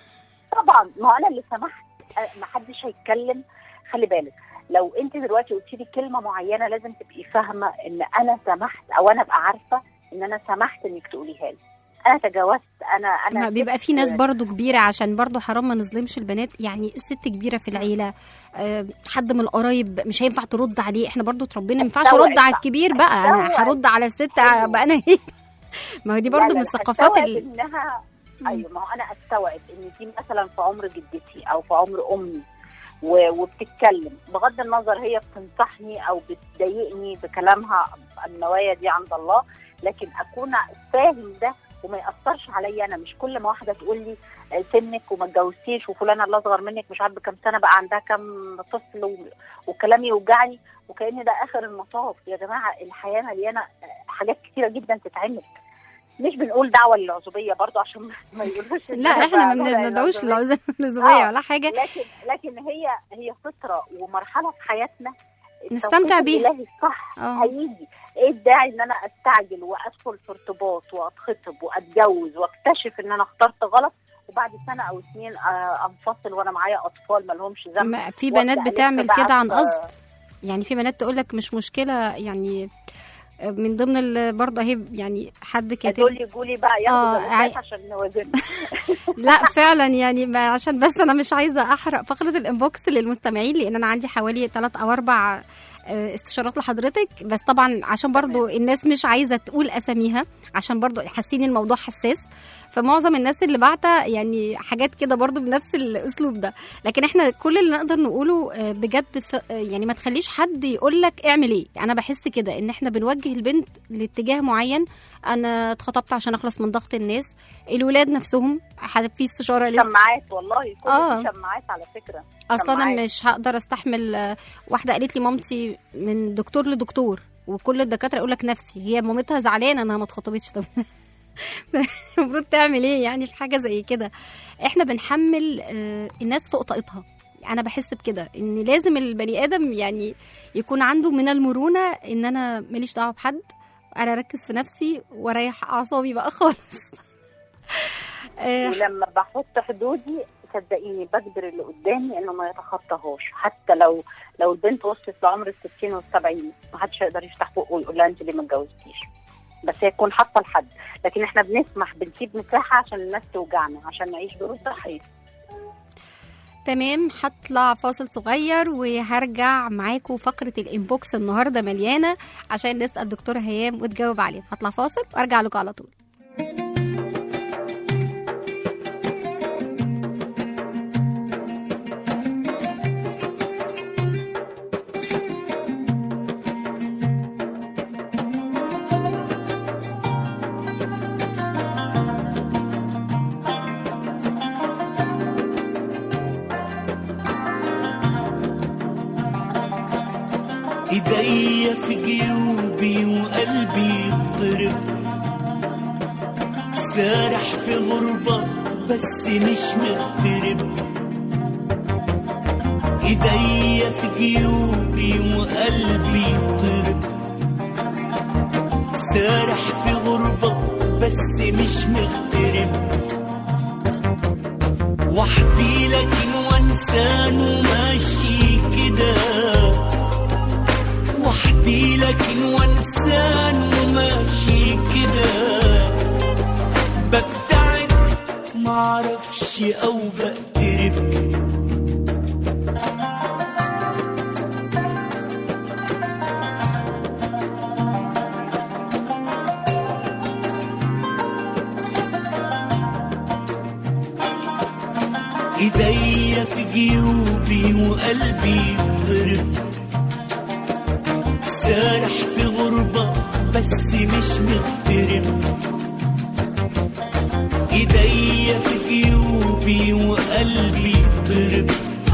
طبعا ما هو انا اللي سمحت أه، ما حدش هيتكلم خلي بالك لو انت دلوقتي قلتي لي كلمه معينه لازم تبقي فاهمه ان انا سمحت او انا ابقى عارفه ان انا سمحت انك تقوليها لي انا تجاوزت انا انا ما بيبقى في ناس برضو كبيرة عشان برضو حرام ما نظلمش البنات يعني ست كبيرة في العيلة آه، حد من القرايب مش هينفع ترد عليه احنا برضو اتربينا ما ينفعش استوعب ارد على بقى. الكبير بقى انا استوعب. هرد على الست أيوة. بقى انا ايه ما هو دي برضو لا، من لا، الثقافات هستوعب اللي انها مم. ايوه ما هو انا استوعب ان دي مثلا في عمر جدتي او في عمر امي و- وبتتكلم بغض النظر هي بتنصحني او بتضايقني بكلامها النوايا دي عند الله لكن اكون فاهم ده وما ياثرش عليا انا مش كل ما واحده تقول لي آه، سنك وما اتجوزتيش وفلانه اللي اصغر منك مش عارفه كام سنه بقى عندها كام طفل و- وكلامي يوجعني وكان ده اخر المطاف يا جماعه الحياه مليانه آه، حاجات كتيره جدا تتعمل مش بنقول دعوه للعزوبيه برضو عشان ما يقولوش إن لا أنا احنا ما بقى طالع بندعوش العزوبية. للعزوبية آه. ولا حاجة لكن لكن هي هي فطره ومرحله في حياتنا نستمتع التوقيت بيها. الالهي الصح اه هيجي ايه الداعي ان انا استعجل وادخل في ارتباط واتخطب واتجوز واكتشف ان انا اخترت غلط وبعد سنه او اتنين آه، انفصل وانا معايا اطفال ما لهمش ذنب ما- في بنات وأبدأ بتعمل ألف بقى كده عن في- قصد يعني في بنات تقول لك مش مشكلة يعني من ضمن ال- برضه اهي يعني حد كاتب دول يجولي بقى آه، ياخدوا عاي- الأساس عشان نوازن لا فعلا يعني ما عشان بس انا مش عايزه احرق فقره الانبوكس للمستمعين لان انا عندي حوالي ثلاث او اربع آه، استشارات لحضرتك بس طبعا عشان برضو الناس مش عايزه تقول اساميها عشان برضو حاسين الموضوع حساس فمعظم الناس اللي بعتة يعني حاجات كده برضو بنفس الاسلوب ده لكن احنا كل اللي نقدر نقوله آه، بجد ف- آه، يعني ما تخليش حد يقول لك اعمل ايه انا بحس كده ان احنا بنوجه البنت لاتجاه معين انا اتخطبت عشان اخلص من ضغط الناس الولاد نفسهم حد- في استشاره لسه شماعات والله كل آه. دي شماعات على فكره اصلا انا سماعات. مش هقدر استحمل آه، واحده قالت لي مامتي من دكتور لدكتور وكل الدكاتره يقول لك نفسي هي مامتها زعلانه انها ما اتخطبتش طب المفروض تعمل ايه يعني في حاجه زي كده احنا بنحمل آه، الناس فوق طاقتها انا بحس بكده ان لازم البني ادم يعني يكون عنده من المرونه ان انا ماليش دعوه بحد انا اركز في نفسي واريح اعصابي بقى خالص آه، ولما بحط حدودي صدقيني بجبر اللي قدامي انه ما يتخطاهاش حتى لو لو البنت وصلت لعمر ال 60 وال 70 ما حدش هيقدر يفتح بقه ويقول لها انت ليه ما اتجوزتيش بس هي تكون حاطه الحد لكن احنا بنسمح بنسيب مساحه عشان الناس توجعنا عشان نعيش دور الضحيه تمام هطلع فاصل صغير وهرجع معاكم فقرة الانبوكس النهاردة مليانة عشان نسأل دكتورة هيام وتجاوب عليها هطلع فاصل وارجع لكم على طول ايديا في جيوبي وقلبي يضطرب سارح في غربة بس مش مغترب ايديا في جيوبي وقلبي يضطرب سارح في غربة بس مش مغترب وحدي لكن وانسان وماشي كده وحدي لكن وانسان وماشي كده ببتعد معرفش او بقترب ايديا في جيوبي وقلبي يضرب سارح في غربة بس مش مغترب ايديا في جيوبي وقلبي طرب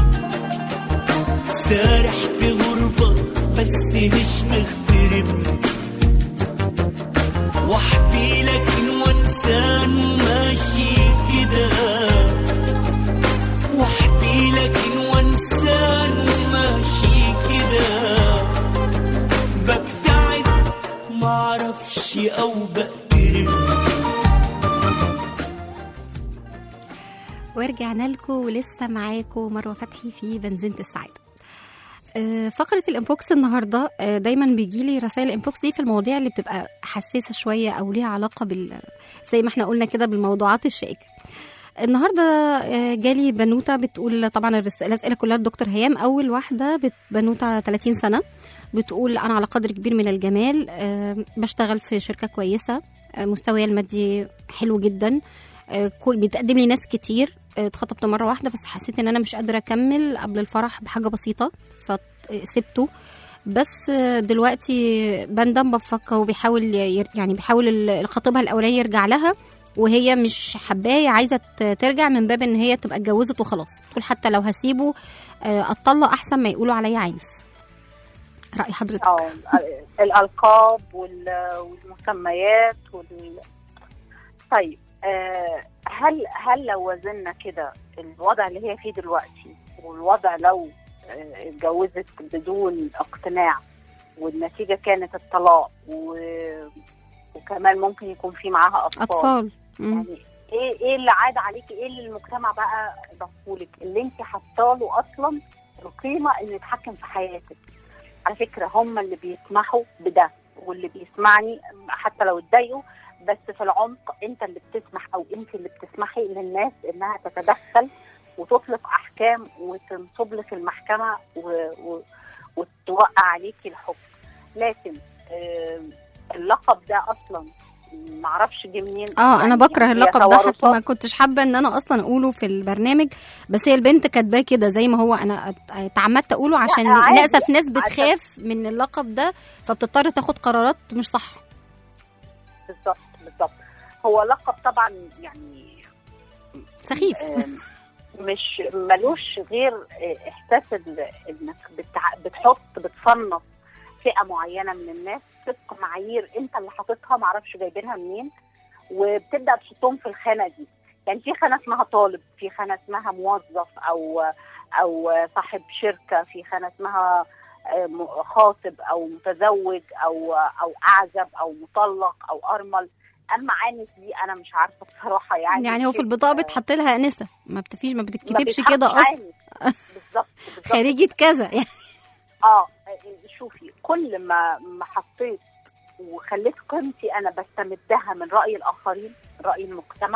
سارح في غربة بس مش مغترب وحدي لكن وانسان وماشي كده وحدي لكن وانسان وماشي كده ببتعد معرفش او بقترب ورجعنا لكم ولسه معاكم مروه فتحي في بنزينة السعاده آه، فقرة الانبوكس النهاردة آه، دايما بيجي لي رسائل الانبوكس دي في المواضيع اللي بتبقى حساسة شوية أو ليها علاقة بال زي ما احنا قلنا كده بالموضوعات الشائكة النهارده آه، جالي بنوته بتقول طبعا الرس- الاسئله كلها الدكتور هيام اول واحده بت- بنوته 30 سنه بتقول انا على قدر كبير من الجمال آه، بشتغل في شركه كويسه آه، مستواي المادي حلو جدا آه، كل بيتقدم لي ناس كتير آه، اتخطبت مره واحده بس حسيت ان انا مش قادره اكمل قبل الفرح بحاجه بسيطه فسبته بس آه، دلوقتي بندم بفكر وبيحاول ير- يعني بيحاول ال- الخطيبها الاولاني يرجع لها وهي مش حباه عايزه ت- ترجع من باب ان هي تبقى اتجوزت وخلاص تقول حتى لو هسيبه آه، اتطلق احسن ما يقولوا عليا عانس راي حضرتك اه الالقاب وال- والمسميات وال طيب آه، هل هل لو وزننا كده الوضع اللي هي فيه دلوقتي والوضع لو آه، اتجوزت بدون اقتناع والنتيجه كانت الطلاق و... وكمان ممكن يكون في معاها اطفال, اطفال مم. يعني ايه ايه اللي عاد عليكي ايه اللي المجتمع بقى ضافهولك اللي انت حاطاله اصلا القيمه انه يتحكم في حياتك على فكره هم اللي بيسمحوا بده واللي بيسمعني حتى لو اتضايقوا بس في العمق انت اللي بتسمح او انت اللي بتسمحي للناس انها تتدخل وتطلق احكام وتنصب لك المحكمه و... و... وتوقع عليكي الحكم لكن آه، اللقب ده اصلا معرفش جه منين اه انا يعني بكره هي اللقب ده حتى توارثات. ما كنتش حابه ان انا اصلا اقوله في البرنامج بس هي البنت كاتباه كده زي ما هو انا ات- اتعمدت اقوله عشان عادي. للاسف ناس عشان- بتخاف من اللقب ده فبتضطر تاخد قرارات مش صح بالظبط بالظبط هو لقب طبعا يعني سخيف آم، مش ملوش غير آه، احساس ال- انك بتع- بتحط بتصنف فئه معينه من الناس طبق معايير انت اللي حاططها معرفش جايبينها منين وبتبدا تحطهم في الخانه دي يعني في خانه اسمها طالب في خانه اسمها موظف او او صاحب شركه في خانه اسمها آه، م- خاطب او متزوج او او اعزب او مطلق او ارمل اما عانس دي انا مش عارفه بصراحه يعني يعني هو في البطاقه بتحط لها انسه ما بتفيش ما ما بتتكتبش بيتحطش كده اصلا عانس. بالظبط بالظبط خريجه كذا يعني اه شوفي كل ما ما حطيت وخليت قيمتي انا بستمدها من راي الاخرين راي المجتمع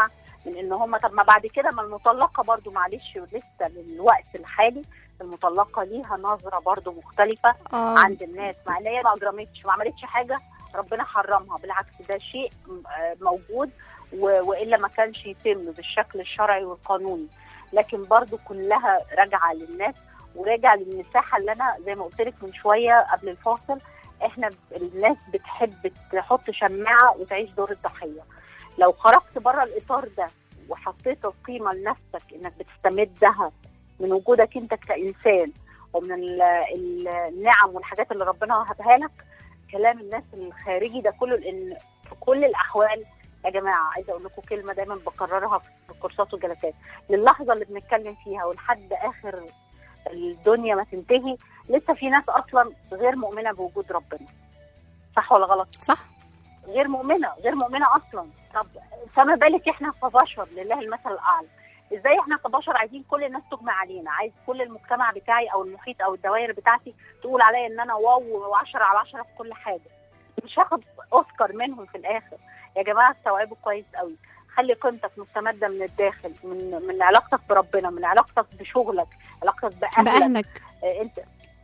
من ان هم طب ما بعد كده ما المطلقه برضو معلش لسه للوقت الحالي المطلقه ليها نظره برضو مختلفه اه عند الناس مع ان هي ما اجرمتش ما عملتش حاجه ربنا حرمها بالعكس ده شيء م- آه موجود و- والا ما كانش يتم بالشكل الشرعي والقانوني لكن برضو كلها راجعه للناس وراجع للمساحه اللي انا زي ما قلت لك من شويه قبل الفاصل احنا ب- الناس بتحب تحط شماعه وتعيش دور الضحيه لو خرجت بره الاطار ده وحطيت القيمه لنفسك انك بتستمدها من وجودك انت كانسان ومن ال- ال- النعم والحاجات اللي ربنا وهبها لك كلام الناس الخارجي ده كله لان في كل الاحوال يا جماعه عايزه اقول لكم كلمه دايما بكررها في الكورسات والجلسات للحظه اللي بنتكلم فيها ولحد اخر الدنيا ما تنتهي لسه في ناس اصلا غير مؤمنه بوجود ربنا صح ولا غلط؟ صح غير مؤمنه غير مؤمنه اصلا طب فما بالك احنا كبشر لله المثل الاعلى ازاي احنا كبشر عايزين كل الناس تجمع علينا عايز كل المجتمع بتاعي او المحيط او الدوائر بتاعتي تقول عليا ان انا واو و10 على 10 في كل حاجه مش هاخد اوسكار منهم في الاخر يا جماعه استوعبوا كويس قوي خلي قيمتك مستمده من الداخل من من علاقتك بربنا من علاقتك بشغلك علاقتك باهلك باهلك آه، انت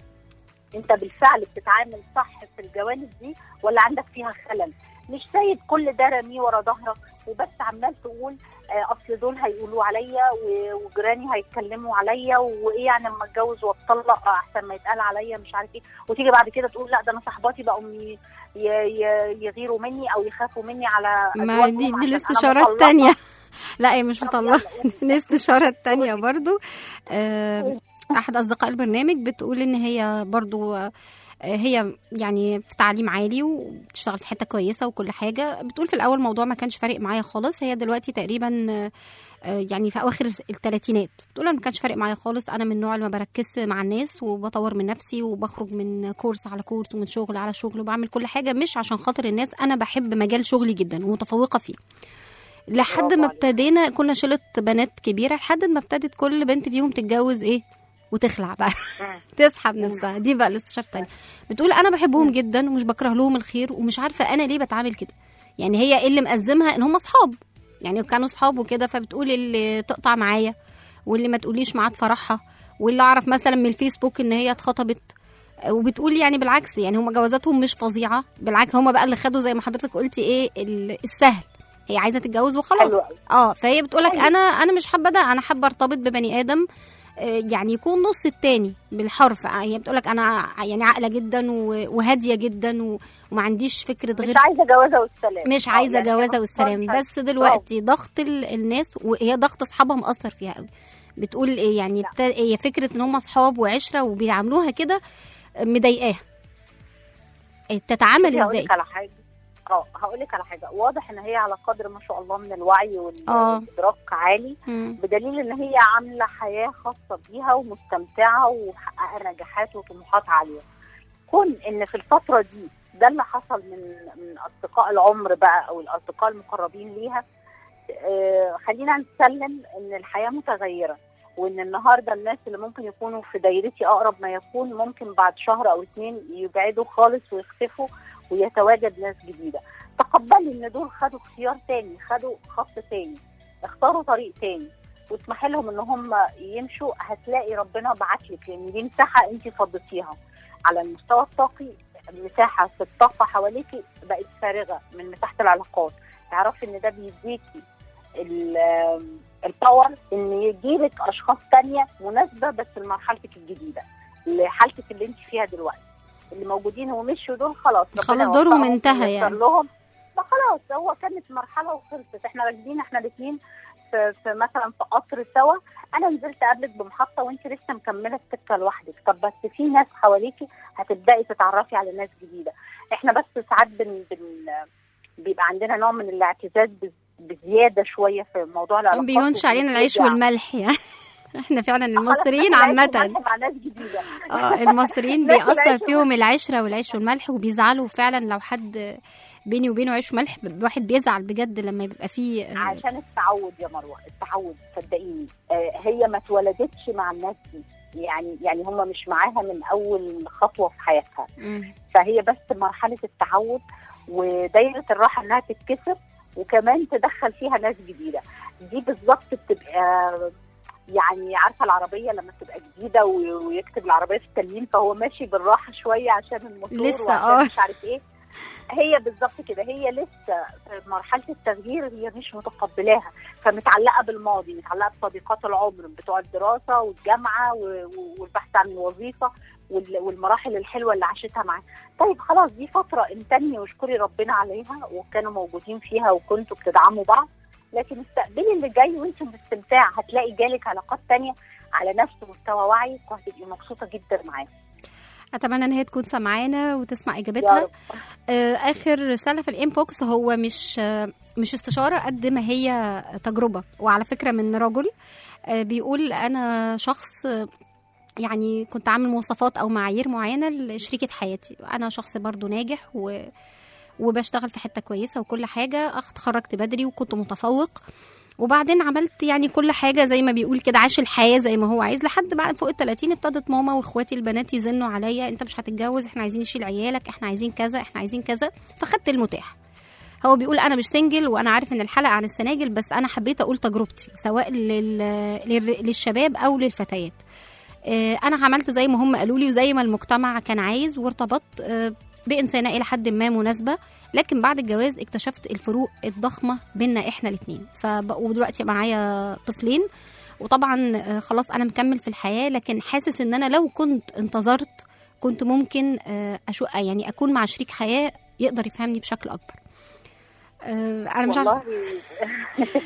انت بالفعل بتتعامل صح في الجوانب دي ولا عندك فيها خلل مش سايب كل ده رميه ورا ظهرك وبس عمال تقول آه، اصل دول هيقولوا عليا و- وجيراني هيتكلموا عليا وايه يعني اما اتجوز واتطلق احسن ما يتقال عليا مش عارف ايه وتيجي بعد كده تقول لا ده انا صحباتي بقوا ي- ي- ي- يغيروا مني او يخافوا مني على ما أزواجهم دي عشان دي أنا الاستشارات مطلقة. التانية لا هي مش طب مطلقة يلا قولي. الاستشارة التانية برضو آه، أحد أصدقاء البرنامج بتقول إن هي برضو آه، هي يعني في تعليم عالي وبتشتغل في حتة كويسة وكل حاجة بتقول في الأول الموضوع ما كانش فارق معايا خالص هي دلوقتي تقريبا آه، آه، يعني في أواخر الثلاثينات بتقول أنا ما كانش فارق معايا خالص أنا من النوع اللي ما بركزش مع الناس وبطور من نفسي وبخرج من كورس على كورس ومن شغل على شغل وبعمل كل حاجة مش عشان خاطر الناس أنا بحب مجال شغلي جدا ومتفوقة فيه لحد برافو ما عليك. ابتدينا كنا شلة بنات كبيرة لحد ما ابتدت كل بنت فيهم تتجوز ايه وتخلع بقى مم. تسحب نفسها دي بقى الاستشارة التانية بتقول انا بحبهم جدا ومش بكره لهم الخير ومش عارفة انا ليه بتعامل كده يعني هي ايه اللي مأزمها ان هم اصحاب يعني كانوا اصحاب وكده فبتقول اللي تقطع معايا واللي ما تقوليش ميعاد فرحها واللي اعرف مثلا من الفيسبوك ان هي اتخطبت وبتقول يعني بالعكس يعني هم جوازاتهم مش فظيعه بالعكس هم بقى اللي خدوا زي ما حضرتك قلتي ايه ال- السهل هي عايزه تتجوز وخلاص حلو قوي. اه فهي بتقولك حلو. انا انا مش حابه ده انا حابه ارتبط ببني ادم آه، يعني يكون نص التاني بالحرف آه، هي بتقولك انا ع- يعني عاقله جدا و- وهاديه جدا و- وما عنديش فكره مش غير عايزه جوازه والسلام مش آه، عايزه يعني جوازه باختصار والسلام مش عايزة- بس دلوقتي ضغط ال- الناس وهي ضغط اصحابها مأثر فيها قوي بتقول ايه يعني لا. بتا... هي فكره ان هم اصحاب وعشره وبيعاملوها كده مضايقاها إيه، تتعامل هقول ازاي لك على حاجه اه هقول لك على حاجه واضح ان هي على قدر ما شاء الله من الوعي وال- آه. والادراك عالي مم. بدليل ان هي عامله حياه خاصه بيها ومستمتعه ومحققه نجاحات وطموحات عاليه كون ان في الفتره دي ده اللي حصل من من اصدقاء العمر بقى او الاصدقاء المقربين ليها آه خلينا نسلم ان الحياه متغيره وان النهارده الناس اللي ممكن يكونوا في دايرتي اقرب ما يكون ممكن بعد شهر او اتنين يبعدوا خالص ويختفوا ويتواجد ناس جديده تقبلي ان دول خدوا اختيار تاني خدوا خط تاني اختاروا طريق تاني واسمحي لهم ان هم يمشوا هتلاقي ربنا بعت لك لان دي مساحه انت فضيتيها على المستوى الطاقي مساحه في الطاقه حواليكي بقت فارغه من مساحه العلاقات تعرفي ان ده بيديكي ال- الباور ان يجيلك اشخاص تانية مناسبه بس لمرحلتك الجديده لحالتك اللي انت فيها دلوقتي اللي موجودين ومشوا دول خلاص ربنا خلاص دورهم يوفقهم انتهى وييسر يعني. لهم فخلاص هو كانت مرحله وخلصت احنا راكبين احنا الاثنين في, في مثلا في قطر سوا انا نزلت قبلك بمحطه وانت لسه مكمله السكه لوحدك طب بس في ناس حواليكي هتبداي تتعرفي على ناس جديده احنا بس ساعات بن, بن بيبقى عندنا نوع من الاعتزاز بز- بزياده شويه في موضوع العلاقات بيهونش علينا العيش وبنرجع. والملح يعني احنا فعلا خلاص المصريين ناكل عيش عامة وملح مع ناس جديده اه المصريين ناكل بيأثر عيش فيهم العشرة والعيش والملح وبيزعلوا فعلا لو حد بيني وبينه عيش وملح الواحد بيزعل بجد لما يبقى فيه عشان التعود يا مروه التعود صدقيني آه، هي ما اتولدتش مع الناس دي يعني يعني هم مش معاها من اول خطوه في حياتها مم. فهي بس مرحله التعود ودايره الراحه انها تتكسر وكمان تدخل فيها ناس جديده دي بالظبط بتبقى يعني عارفه العربيه لما تبقى جديده و- ويكتب العربيه في التلوين فهو ماشي بالراحه شويه عشان الموتور لسه، وعشان آه. مش عارف ايه هي بالظبط كده هي لسه في مرحله التغيير هي مش متقبلاها فمتعلقه بالماضي متعلقه بصديقات العمر بتوع الدراسه والجامعه و- و- والبحث عن الوظيفه وال- والمراحل الحلوه اللي عاشتها معاه طيب خلاص دي فتره امتني واشكري ربنا عليها وكانوا موجودين فيها وكنتوا بتدعموا بعض لكن استقبلي اللي جاي وانت باستمتاع هتلاقي جالك علاقات تانية على نفس مستوى وعيك وهتبقي مبسوطه جدا معاها اتمنى ان هي تكون سامعانا وتسمع يا اجابتها رب آه، اخر رساله في الانبوكس هو مش آه، مش استشاره قد ما هي تجربه وعلى فكره من رجل آه، بيقول انا شخص آه، يعني كنت عامل مواصفات او معايير معينه لشريكه حياتي انا شخص برضو ناجح و وبشتغل في حته كويسه وكل حاجه اتخرجت بدري وكنت متفوق وبعدين عملت يعني كل حاجه زي ما بيقول كده عاش الحياه زي ما هو عايز لحد بعد فوق ال 30 ابتدت ماما واخواتي البنات يزنوا عليا انت مش هتتجوز احنا عايزين نشيل عيالك احنا عايزين كذا احنا عايزين كذا فخدت المتاح هو بيقول انا مش سنجل وانا عارف ان الحلقه عن السناجل بس انا حبيت اقول تجربتي سواء لل... لل... للشباب او للفتيات آه، انا عملت زي ما هم قالوا لي وزي ما المجتمع كان عايز وارتبطت آه، بانسانه الى حد ما مناسبه لكن بعد الجواز اكتشفت الفروق الضخمه بينا احنا الاثنين فبقوا دلوقتي معايا طفلين وطبعا آه، خلاص انا مكمل في الحياه لكن حاسس ان انا لو كنت انتظرت كنت ممكن آه، أشو يعني اكون مع شريك حياه يقدر يفهمني بشكل اكبر آه، انا مش عارفه والله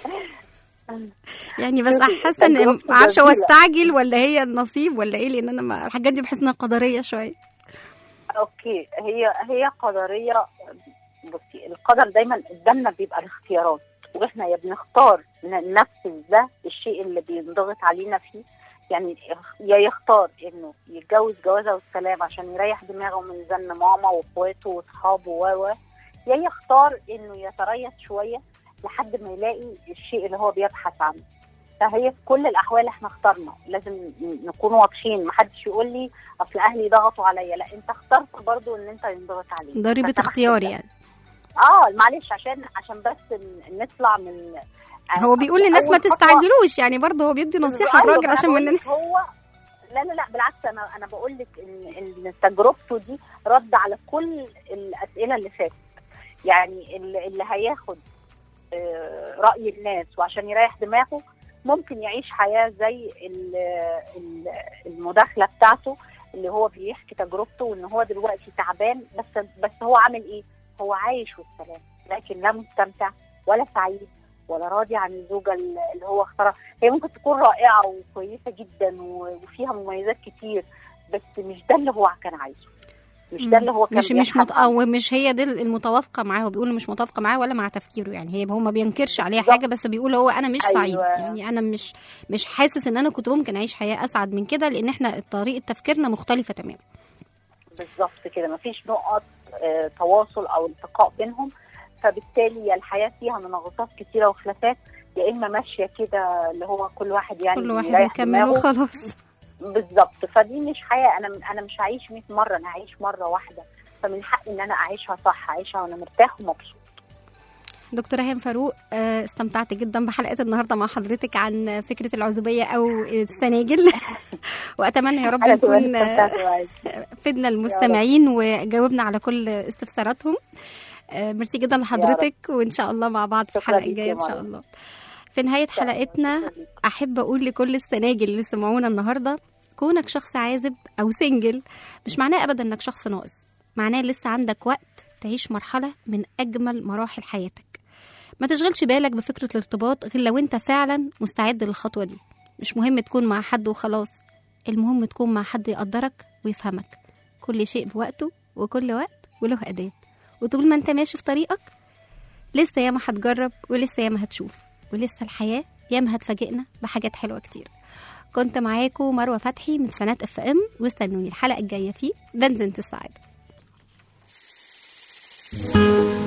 يعني بس شوفي، حاسه ان تجربته ما اعرفش هو جميلة. استعجل ولا هي النصيب ولا ايه لان انا ما الحاجات دي بحس انها قدريه شويه اوكي هي هي قدريه بصي القدر دايما قدامنا بيبقى الاختيارات واحنا يا بنختار ننفذ ده الشيء اللي بينضغط علينا فيه يعني يا يختار انه يتجوز جوازه والسلام عشان يريح دماغه من زن ماما واخواته واصحابه و و يا يختار انه يتريث شويه لحد ما يلاقي الشيء اللي هو بيبحث عنه فهي في كل الاحوال احنا اخترنا لازم نكون واضحين محدش يقول لي اصل اهلي ضغطوا عليا لا انت اخترت برضو ان انت ينضغط عليك ضريبه فسمحت اختيار بده. يعني اه معلش عشان عشان بس ن- نطلع من هو بيقول للناس ما أول خطوة- تستعجلوش يعني برضه هو بيدي نصيحه أيوة، الراجل أنا عشان بقول مننا لك هو لا لا لا بالعكس انا انا بقول لك ان ان تجربته دي رد على كل الاسئله اللي فاتت يعني اللي, اللي هياخد آه، راي الناس وعشان يريح دماغه ممكن يعيش حياه زي ال- ال- المداخله بتاعته اللي هو بيحكي تجربته وان هو دلوقتي تعبان بس بس هو عامل ايه؟ هو عايش والسلام لكن لا مستمتع ولا سعيد ولا راضي عن الزوجه اللي هو اختارها هي ممكن تكون رائعه وكويسه جدا و- وفيها مميزات كتير بس مش ده اللي هو كان عايزه مش ده اللي هو كان مش مش مت... بيبحث عنه. او مش هي دي المتوافقه معاه هو بيقول مش متوافقه معاه ولا مع تفكيره يعني هي هو ما بينكرش عليها بالظبط. حاجه بس بيقول هو انا مش أيوة. سعيد يعني انا مش مش حاسس ان انا كنت ممكن اعيش حياه اسعد من كده لان احنا طريقه تفكيرنا مختلفه تماما بالظبط كده مفيش نقط آه، تواصل او التقاء بينهم فبالتالي يا الحياه فيها منغصات كتيره وخلافات يا اما ماشيه كده اللي هو كل واحد يعني كل واحد يريح يكمل دماغه. وخلاص بالظبط فدي مش حياه انا انا مش هعيش 100 مره انا هعيش مره واحده فمن حقي ان انا اعيشها صح اعيشها وانا مرتاح ومبسوط دكتورة هيم فاروق آه، استمتعت جدا بحلقة النهاردة مع حضرتك عن فكرة العزوبية أو السناجل وأتمنى يا رب انا كمان نكون آه، استمتعت معاكي فدنا المستمعين وجاوبنا على كل استفساراتهم آه، ميرسي جدا لحضرتك وإن شاء الله مع بعض في شكرا الحلقة ليكي الجاية يا إن شاء مريم. الله في نهاية حلقتنا أحب أقول لكل السناجل اللي سمعونا النهاردة كونك شخص عازب أو سنجل مش معناه أبدا إنك شخص ناقص معناه لسه عندك وقت تعيش مرحلة من أجمل مراحل حياتك ما تشغلش بالك بفكرة الارتباط غير لو انت فعلا مستعد للخطوة دي مش مهم تكون مع حد وخلاص المهم تكون مع حد يقدرك ويفهمك كل شيء بوقته وكل وقت وله أداة وطول ما انت ماشي في طريقك لسه ياما هتجرب ولسه ياما هتشوف ولسه الحياة ياما هتفاجئنا بحاجات حلوة كتير كنت معاكم مروة فتحي من سنة اف ام واستنوني الحلقة الجاية في بنزنة السعادة